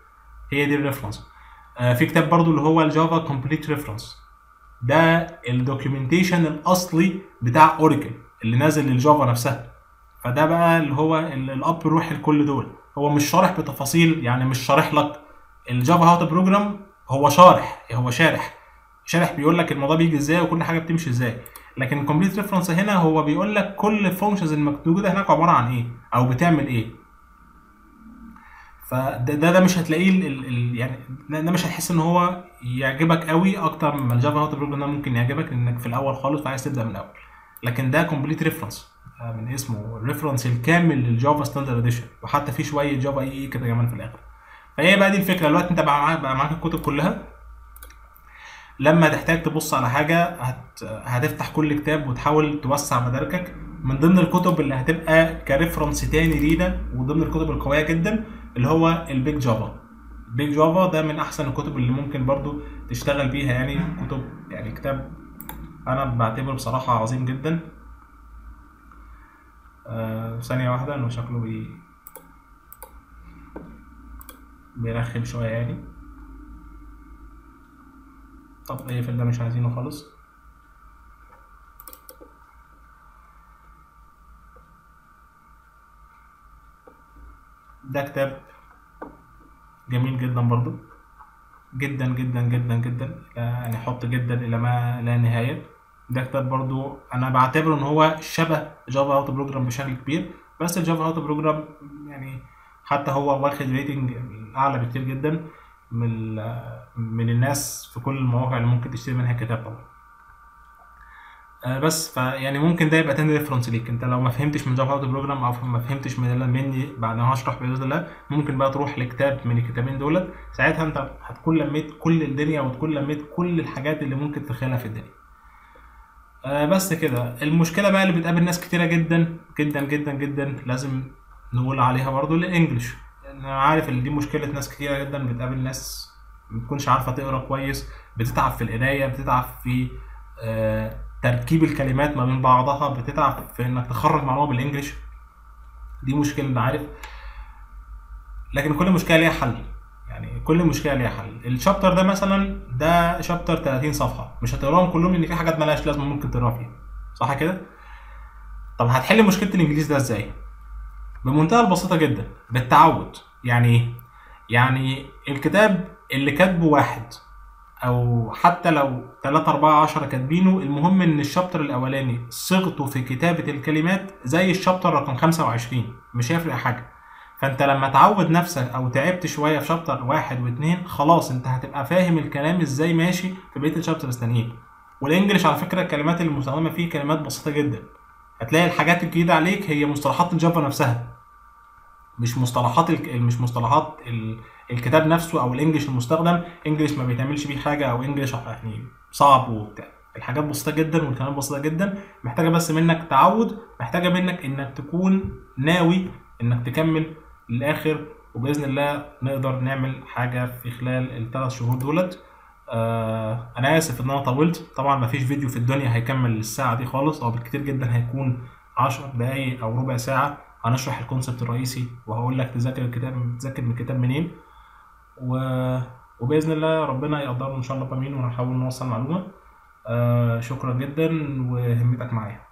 هي دي الريفرنس آه في كتاب برضو اللي هو الجافا كومبليت ريفرنس ده الدوكيومنتيشن الاصلي بتاع اوراكل اللي نازل للجافا نفسها فده بقى اللي هو ال- الاب الروحي لكل دول هو مش شارح بتفاصيل يعني مش شارح لك الجافا هاو تو بروجرام هو شارح هو شارح شارح بيقول لك الموضوع بيجي ازاي وكل حاجه بتمشي ازاي لكن الكومبليت ريفرنس هنا هو بيقول لك كل الفانكشنز الموجوده هناك عباره عن ايه او بتعمل ايه فده ده, ده مش هتلاقيه ال ال ال يعني ده, ده مش هتحس ان هو يعجبك قوي اكتر من الجافا هاو تو بروجرام ده ممكن يعجبك انك في الاول خالص فعايز تبدا من الاول لكن ده كومبليت ريفرنس من اسمه الريفرنس الكامل للجافا ستاندرد اديشن وحتى في شويه جافا اي اي كده كمان في الاخر فهي بقى دي الفكره دلوقتي انت بقى معاك بقى معاك الكتب كلها لما تحتاج تبص على حاجه هت... هتفتح كل كتاب وتحاول توسع مداركك من ضمن الكتب اللي هتبقى كريفرنس تاني لينا وضمن الكتب القويه جدا اللي هو البيج جافا البيج جافا ده من احسن الكتب اللي ممكن برضو تشتغل بيها يعني كتب يعني كتاب انا بعتبره بصراحه عظيم جدا آه ثانيه واحده انه شكله بي بيرخم شويه يعني طب ايه في ده مش عايزينه خالص ده كتاب جميل جدا برضو جدا جدا جدا جدا يعني حط جدا الى ما لا نهايه ده كتاب برضو انا بعتبره ان هو شبه جافا اوتو بروجرام بشكل كبير بس الجافا اوتو بروجرام يعني حتى هو واخد ريتنج اعلى بكتير جدا من من الناس في كل المواقع اللي ممكن تشتري منها كتاب طبعا آه بس فيعني ممكن ده يبقى تاني ريفرنس ليك انت لو ما فهمتش من جافا اوتو بروجرام او ما فهمتش من اللي مني بعد ما هشرح باذن الله ممكن بقى تروح لكتاب من الكتابين دولت ساعتها انت هتكون لميت كل الدنيا وتكون لميت كل الحاجات اللي ممكن تتخيلها في الدنيا آه بس كده المشكله بقى اللي بتقابل ناس كتيره جدا جدا جدا جدا لازم نقول عليها برضو الانجليش انا عارف ان دي مشكله ناس كتيره جدا بتقابل ناس ما بتكونش عارفه تقرا كويس بتتعب في القرايه بتتعب في آه تركيب الكلمات ما بين بعضها بتتعب في انك تخرج معلومه بالانجليش دي مشكله انا عارف لكن كل مشكله ليها حل يعني كل مشكله ليها حل الشابتر ده مثلا ده شابتر 30 صفحه مش هتقراهم كلهم لان في حاجات مالهاش لازمه ممكن تقراها فيها صح كده طب هتحل مشكله الانجليزي ده ازاي بمنتهى البساطه جدا بالتعود يعني ايه يعني الكتاب اللي كاتبه واحد او حتى لو 3 4 10 كاتبينه المهم ان الشابتر الاولاني صيغته في كتابه الكلمات زي الشابتر رقم 25 مش هيفرق حاجه فانت لما تعود نفسك او تعبت شويه في شابتر واحد واثنين خلاص انت هتبقى فاهم الكلام ازاي ماشي في بقيه الشابترز التانيين والانجليش على فكره الكلمات اللي مستخدمه فيه كلمات بسيطه جدا هتلاقي الحاجات الجديده عليك هي مصطلحات الجافا نفسها مش مصطلحات الك... مش مصطلحات ال... الكتاب نفسه او الانجليش المستخدم انجليش ما بيتعملش بيه حاجه او انجليش يعني صعب وبتاع الحاجات بسيطه جدا والكلام بسيطه جدا محتاجه بس منك تعود محتاجه منك انك تكون ناوي انك تكمل للاخر وباذن الله نقدر نعمل حاجه في خلال الثلاث شهور دولت آه انا اسف ان انا طولت طبعا ما فيش فيديو في الدنيا هيكمل الساعه دي خالص او بالكتير جدا هيكون 10 دقايق او ربع ساعه هنشرح الكونسبت الرئيسي وهقول لك تذاكر الكتاب تذاكر من الكتاب منين و... وباذن الله ربنا يقدرنا ان شاء الله بامين ونحاول نوصل معلومه آه شكرا جدا وهمتك معايا